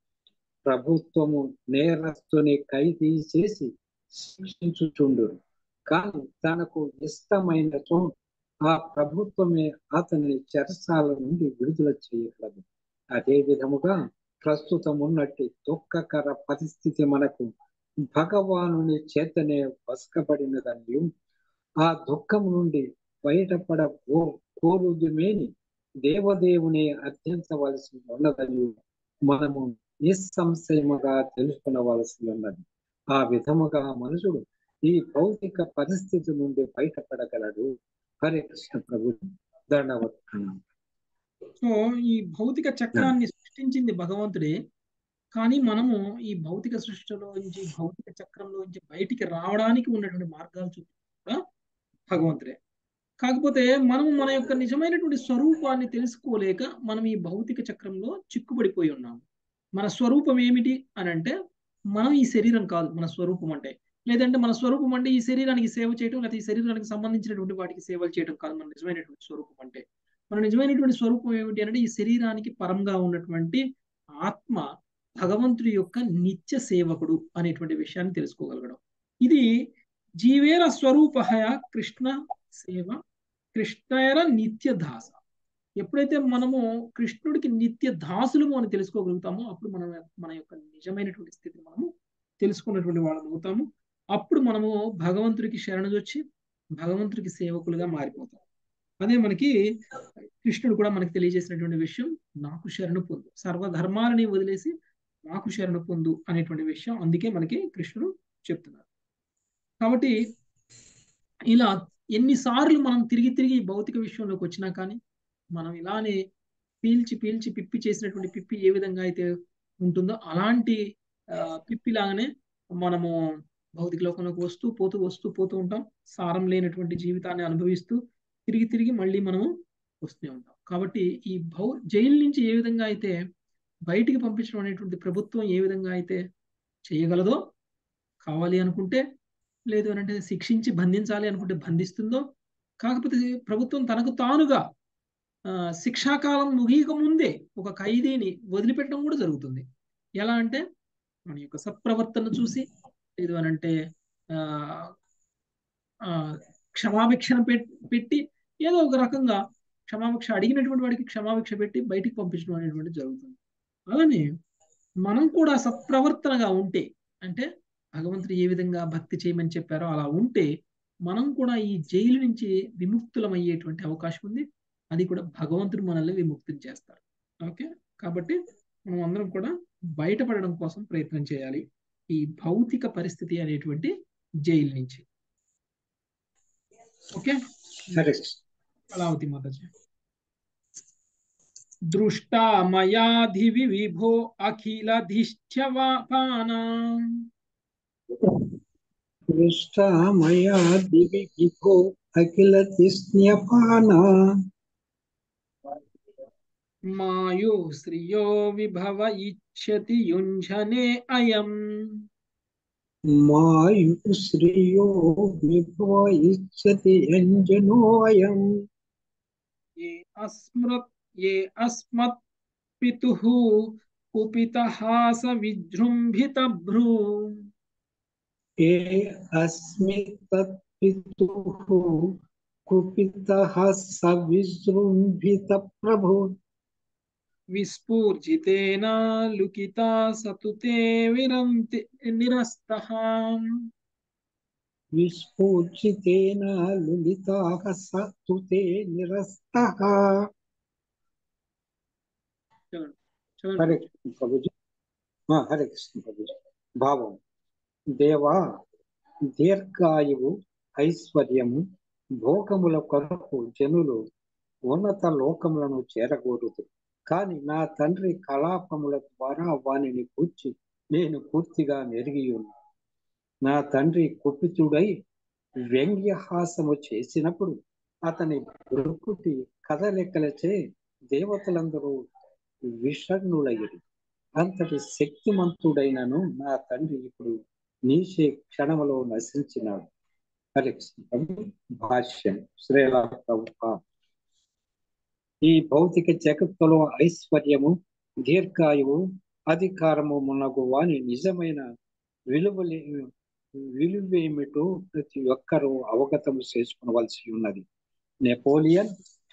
ప్రభుత్వము నేరస్తుని ఖైదీ చేసి శిక్షించుచుండు కానీ తనకు ఇష్టమైనతో ఆ ప్రభుత్వమే అతని చెరసాల నుండి విడుదల చేయగలదు అదే విధముగా ప్రస్తుతం ఉన్నట్టు దుఃఖకర పరిస్థితి మనకు భగవానుని చేతనే వసకబడినదని ఆ దుఃఖం నుండి బయటపడ కోరుదుమేని దేవదేవుని అర్థించవలసి ఉన్నదని మనము నిస్సంశయముగా తెలుసుకునవలసి ఉన్నది ఆ విధముగా మనుషుడు ఈ భౌతిక పరిస్థితి నుండి బయటపడగలడు హరే కృష్ణ ప్రభు దండవత్నం సో ఈ భౌతిక చక్రాన్ని సృష్టించింది భగవంతుడే కానీ మనము ఈ భౌతిక సృష్టిలో నుంచి భౌతిక చక్రంలో నుంచి బయటికి రావడానికి ఉన్నటువంటి మార్గాలు చూపించడం భగవంతుడే కాకపోతే మనం మన యొక్క నిజమైనటువంటి స్వరూపాన్ని తెలుసుకోలేక మనం ఈ భౌతిక చక్రంలో చిక్కుపడిపోయి ఉన్నాము మన స్వరూపం ఏమిటి అని అంటే మనం ఈ శరీరం కాదు మన స్వరూపం అంటే లేదంటే మన స్వరూపం అంటే ఈ శరీరానికి సేవ చేయడం లేకపోతే ఈ శరీరానికి సంబంధించినటువంటి వాటికి సేవలు చేయడం కాదు మన నిజమైనటువంటి స్వరూపం అంటే మన నిజమైనటువంటి స్వరూపం ఏమిటి అంటే ఈ శరీరానికి పరంగా ఉన్నటువంటి ఆత్మ భగవంతుడి యొక్క నిత్య సేవకుడు అనేటువంటి విషయాన్ని తెలుసుకోగలగడం ఇది జీవేర స్వరూపహయ కృష్ణ సేవ కృష్ణయర నిత్య దాస ఎప్పుడైతే మనము కృష్ణుడికి నిత్య దాసులము అని తెలుసుకోగలుగుతామో అప్పుడు మనం మన యొక్క నిజమైనటువంటి స్థితిని మనము తెలుసుకున్నటువంటి వాళ్ళం అవుతాము అప్పుడు మనము భగవంతుడికి శరణుజొచ్చి భగవంతుడికి సేవకులుగా మారిపోతాం అదే మనకి కృష్ణుడు కూడా మనకి తెలియజేసినటువంటి విషయం నాకు శరణు పొందు సర్వధర్మాలని వదిలేసి నాకు శరణు పొందు అనేటువంటి విషయం అందుకే మనకి కృష్ణుడు చెప్తున్నారు కాబట్టి ఇలా ఎన్నిసార్లు మనం తిరిగి తిరిగి ఈ భౌతిక విషయంలోకి వచ్చినా కానీ మనం ఇలానే పీల్చి పీల్చి పిప్పి చేసినటువంటి పిప్పి ఏ విధంగా అయితే ఉంటుందో అలాంటి పిప్పి లాగానే మనము భౌతిక లోకంలోకి వస్తూ పోతూ వస్తూ పోతూ ఉంటాం సారం లేనటువంటి జీవితాన్ని అనుభవిస్తూ తిరిగి తిరిగి మళ్ళీ మనము వస్తూనే ఉంటాం కాబట్టి ఈ భౌ జైలు నుంచి ఏ విధంగా అయితే బయటికి పంపించడం అనేటువంటి ప్రభుత్వం ఏ విధంగా అయితే చేయగలదో కావాలి అనుకుంటే లేదు అని అంటే శిక్షించి బంధించాలి అనుకుంటే బంధిస్తుందో కాకపోతే ప్రభుత్వం తనకు తానుగా శిక్షాకాలం ముగియక ముందే ఒక ఖైదీని వదిలిపెట్టడం కూడా జరుగుతుంది ఎలా అంటే మన యొక్క సత్ప్రవర్తన చూసి లేదు అని అంటే క్షమాభిక్షణ పెట్టి ఏదో ఒక రకంగా క్షమాభిక్ష అడిగినటువంటి వాడికి క్షమాభిక్ష పెట్టి బయటికి పంపించడం అనేటువంటి జరుగుతుంది అలానే మనం కూడా సత్ప్రవర్తనగా ఉంటే అంటే భగవంతుడు ఏ విధంగా భక్తి చేయమని చెప్పారో అలా ఉంటే మనం కూడా ఈ జైలు నుంచి విముక్తులమయ్యేటువంటి అవకాశం ఉంది అది కూడా భగవంతుడు మనల్ని విముక్తిని చేస్తారు ఓకే కాబట్టి మనం అందరం కూడా బయటపడడం కోసం ప్రయత్నం చేయాలి ఈ భౌతిక పరిస్థితి అనేటువంటి జైలు నుంచి ఓకే కళావతి మాతాజీ దృష్టా మయాధివి విభో అఖిలధిష్ఠ్యవాపానా దృష్టా మయా దివి విభో అఖిల తిస్న్యపానా మాయో శ్రియో విభవ ఇచ్చతి యుంజనే అయం మాయు శ్రియో విభవ ఇచ్చతి అంజనోయం ఏ అస్మృత్ ఏ అస్మత్ పితుః కుపితహాస విజృంభిత భ్రూ ఏ అస్మి తత్పితుః కుపితః స విజృంభిత ప్రభు విస్ఫూర్జితేన లుకితా సతుతే విరంతి నిరస్తః విస్ఫూర్జితేన లులితాః సతుతే నిరస్తః హరే కృష్ణ ప్రభుజీ హరే కృష్ణ ప్రభుజీ భావం దేవా దీర్ఘాయువు ఐశ్వర్యము భోగముల కొరకు జనులు ఉన్నత లోకములను చేరకూడదు కాని నా తండ్రి కలాపముల ద్వారా వానిని కూర్చి నేను పూర్తిగా నెరిగి ఉన్నాను నా తండ్రి కుపితుడై వ్యంగ్యహాసము చేసినప్పుడు అతని దొరుకుటి కథలెక్కలచే దేవతలందరూ విషణులయ్యరు అంతటి శక్తిమంతుడైనను నా తండ్రి ఇప్పుడు నీచే క్షణములో నశించినాడు హరే భాష్యం శ్రీలా ప్రభుత్వ ఈ భౌతిక జగత్తులో ఐశ్వర్యము దీర్ఘాయువు అధికారము మునగు వాని నిజమైన విలువలే విలువేమిటో ప్రతి ఒక్కరూ అవగతం చేసుకునవలసి ఉన్నది నెపోలియన్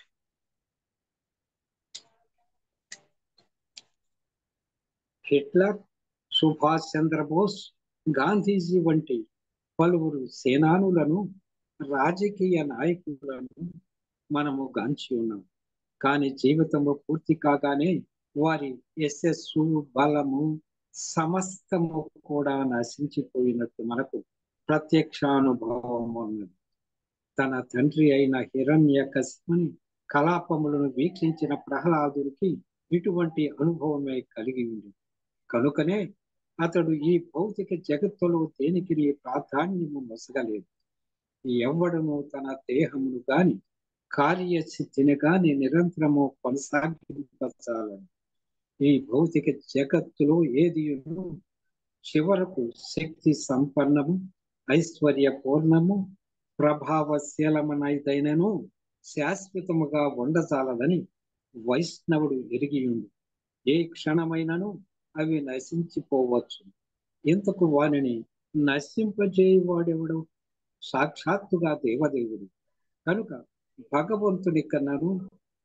హిట్లర్ సుభాష్ చంద్రబోస్ గాంధీజీ వంటి పలువురు సేనానులను రాజకీయ నాయకులను మనము గాంచి ఉన్నాం కానీ జీవితము పూర్తి కాగానే వారి యశస్సు బలము సమస్తము కూడా నశించిపోయినట్టు మనకు ప్రత్యక్షానుభవం ఉన్నది తన తండ్రి అయిన హిరణ్య కస్మని కలాపములను వీక్షించిన ప్రహ్లాదుడికి ఇటువంటి అనుభవమే కలిగి ఉంది కనుకనే అతడు ఈ భౌతిక జగత్తులో దేనికి ప్రాధాన్యము మొసగలేదు ఎవ్వడము తన దేహమును గాని కార్యసిద్ధిని గాని నిరంతరము కొనసాగించాలని ఈ భౌతిక జగత్తులో ఏది చివరకు శక్తి సంపన్నము ఐశ్వర్య పూర్ణము ప్రభావశీలమైనదైనను శాశ్వతముగా ఉండజాలదని వైష్ణవుడు ఎరిగి ఉంది ఏ క్షణమైనను అవి నశించిపోవచ్చు ఇంతకు వానిని నశింపజేయవాడెవడు సాక్షాత్తుగా దేవదేవుడు కనుక భగవంతుని కన్నాను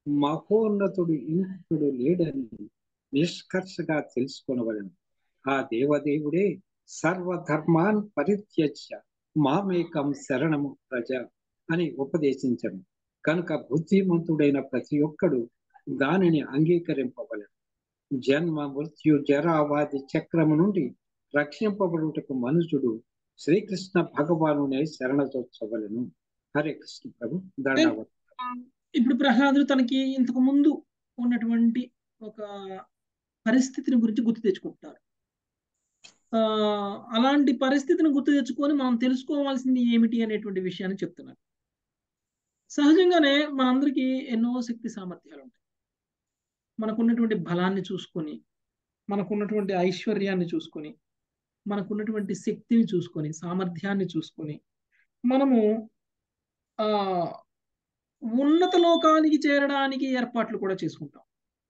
మహోన్నతుడు ఇంకుడు లేడని నిష్కర్షగా తెలుసుకొనవలను ఆ దేవదేవుడే సర్వధర్మాన్ పరిత్యజ్య మామేకం శరణము ప్రజ అని ఉపదేశించను కనుక బుద్ధిమంతుడైన ప్రతి ఒక్కడు దానిని అంగీకరింపవలను జన్మ మృత్యు జరావాది చక్రము నుండి రక్షింపబడుటకు మనుషుడు శ్రీకృష్ణ భగవానునే శరణతోత్సవలను హరే కృష్ణ ప్రభు దండవత్ ఇప్పుడు ప్రహ్లాదుడు తనకి ఇంతకు ముందు ఉన్నటువంటి ఒక పరిస్థితిని గురించి గుర్తు తెచ్చుకుంటున్నారు ఆ అలాంటి పరిస్థితిని గుర్తు తెచ్చుకొని మనం తెలుసుకోవాల్సింది ఏమిటి అనేటువంటి విషయాన్ని చెప్తున్నారు సహజంగానే మనందరికీ ఎన్నో శక్తి సామర్థ్యాలు ఉంటాయి మనకున్నటువంటి బలాన్ని చూసుకొని మనకున్నటువంటి ఐశ్వర్యాన్ని చూసుకొని మనకున్నటువంటి శక్తిని చూసుకొని సామర్థ్యాన్ని చూసుకొని మనము ఆ ఉన్నత లోకానికి చేరడానికి ఏర్పాట్లు కూడా చేసుకుంటాం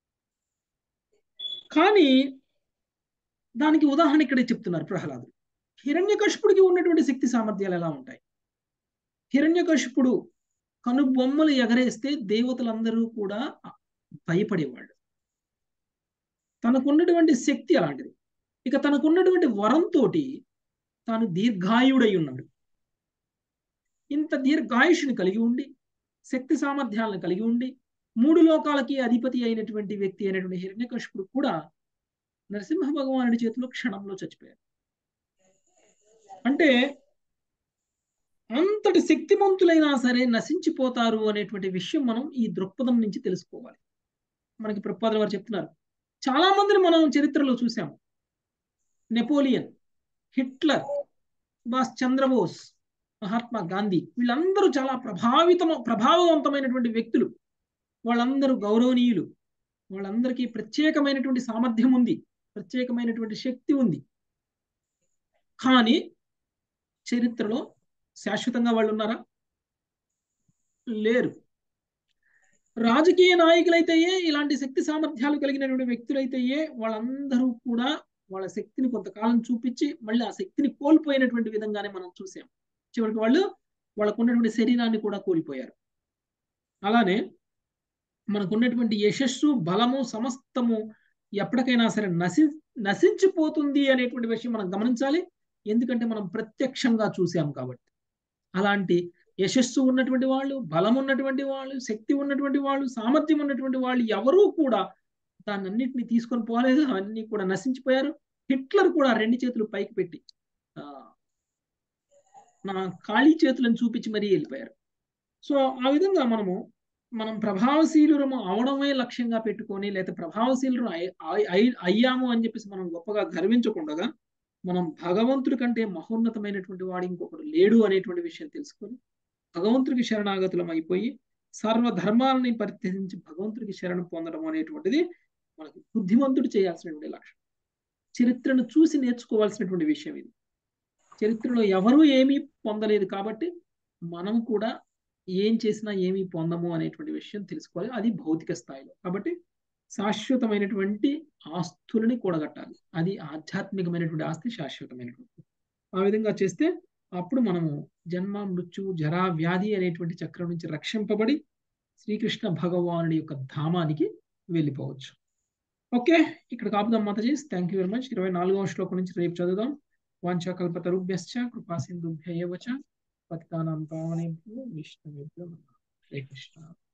కానీ దానికి ఉదాహరణ ఇక్కడే చెప్తున్నారు ప్రహ్లాదుడు హిరణ్యకశిపుడికి ఉన్నటువంటి శక్తి సామర్థ్యాలు ఎలా ఉంటాయి హిరణ్యకశిపుడు కనుబొమ్మలు ఎగరేస్తే దేవతలందరూ కూడా భయపడేవాళ్ళు తనకున్నటువంటి శక్తి అలాంటిది ఇక తనకున్నటువంటి వరంతో తాను దీర్ఘాయుడై ఉన్నాడు ఇంత దీర్ఘాయుషుని కలిగి ఉండి శక్తి సామర్థ్యాలను కలిగి ఉండి మూడు లోకాలకి అధిపతి అయినటువంటి వ్యక్తి అయినటువంటి హిరణ్యకశిపుడు కూడా నరసింహ భగవానుడి చేతిలో క్షణంలో చచ్చిపోయారు అంటే అంతటి శక్తిమంతులైనా సరే నశించిపోతారు అనేటువంటి విషయం మనం ఈ దృక్పథం నుంచి తెలుసుకోవాలి మనకి ప్రపాదుల వారు చెప్తున్నారు చాలా మందిని మనం చరిత్రలో చూసాము నెపోలియన్ హిట్లర్ సుభాష్ చంద్రబోస్ మహాత్మా గాంధీ వీళ్ళందరూ చాలా ప్రభావితం ప్రభావవంతమైనటువంటి వ్యక్తులు వాళ్ళందరూ గౌరవనీయులు వాళ్ళందరికీ ప్రత్యేకమైనటువంటి సామర్థ్యం ఉంది ప్రత్యేకమైనటువంటి శక్తి ఉంది కానీ చరిత్రలో శాశ్వతంగా వాళ్ళు ఉన్నారా లేరు రాజకీయ నాయకులైతేయే ఇలాంటి శక్తి సామర్థ్యాలు కలిగినటువంటి వ్యక్తులైతేయే వాళ్ళందరూ కూడా వాళ్ళ శక్తిని కొంతకాలం చూపించి మళ్ళీ ఆ శక్తిని కోల్పోయినటువంటి విధంగానే మనం చూసాం చివరికి వాళ్ళు వాళ్ళకు ఉన్నటువంటి శరీరాన్ని కూడా కోల్పోయారు అలానే మనకున్నటువంటి యశస్సు బలము సమస్తము ఎప్పటికైనా సరే నశి నశించిపోతుంది అనేటువంటి విషయం మనం గమనించాలి ఎందుకంటే మనం ప్రత్యక్షంగా చూసాం కాబట్టి అలాంటి యశస్సు ఉన్నటువంటి వాళ్ళు బలం ఉన్నటువంటి వాళ్ళు శక్తి ఉన్నటువంటి వాళ్ళు సామర్థ్యం ఉన్నటువంటి వాళ్ళు ఎవరూ కూడా దాన్ని అన్నింటినీ తీసుకొని పోలేదు అన్ని కూడా నశించిపోయారు హిట్లర్ కూడా రెండు చేతులు పైకి పెట్టి ఆ నా ఖాళీ చేతులను చూపించి మరీ వెళ్ళిపోయారు సో ఆ విధంగా మనము మనం ప్రభావశీలురము అవడమే లక్ష్యంగా పెట్టుకొని లేదా ప్రభావశీలురు అయ్యాము అని చెప్పేసి మనం గొప్పగా గర్వించకుండా మనం భగవంతుడి కంటే మహోన్నతమైనటువంటి వాడు ఇంకొకడు లేడు అనేటువంటి విషయం తెలుసుకొని భగవంతుడికి శరణాగతులం అయిపోయి సర్వధర్మాలని పరిత్యజించి భగవంతుడికి శరణం పొందడం అనేటువంటిది మనకు బుద్ధిమంతుడు చేయాల్సినటువంటి లక్ష్యం చరిత్రను చూసి నేర్చుకోవాల్సినటువంటి విషయం ఇది చరిత్రలో ఎవరూ ఏమీ పొందలేదు కాబట్టి మనం కూడా ఏం చేసినా ఏమీ పొందము అనేటువంటి విషయం తెలుసుకోవాలి అది భౌతిక స్థాయిలో కాబట్టి శాశ్వతమైనటువంటి ఆస్తులని కూడగట్టాలి అది ఆధ్యాత్మికమైనటువంటి ఆస్తి శాశ్వతమైనటువంటి ఆ విధంగా చేస్తే అప్పుడు మనము జన్మ మృత్యు జరా వ్యాధి అనేటువంటి చక్రం నుంచి రక్షింపబడి శ్రీకృష్ణ భగవానుడి యొక్క ధామానికి వెళ్ళిపోవచ్చు ఓకే ఇక్కడ కాపుదాం Mataji thank you very much ఇరవై నాలుగవ శ్లోకం నుంచి రేపు చదువుదాం వాంఛాకల్పతరుభ్యశ్చ కృపా సింధుభ్య పతితానాం పావనేభ్యో విష్ణువేభ్యో హరే కృష్ణ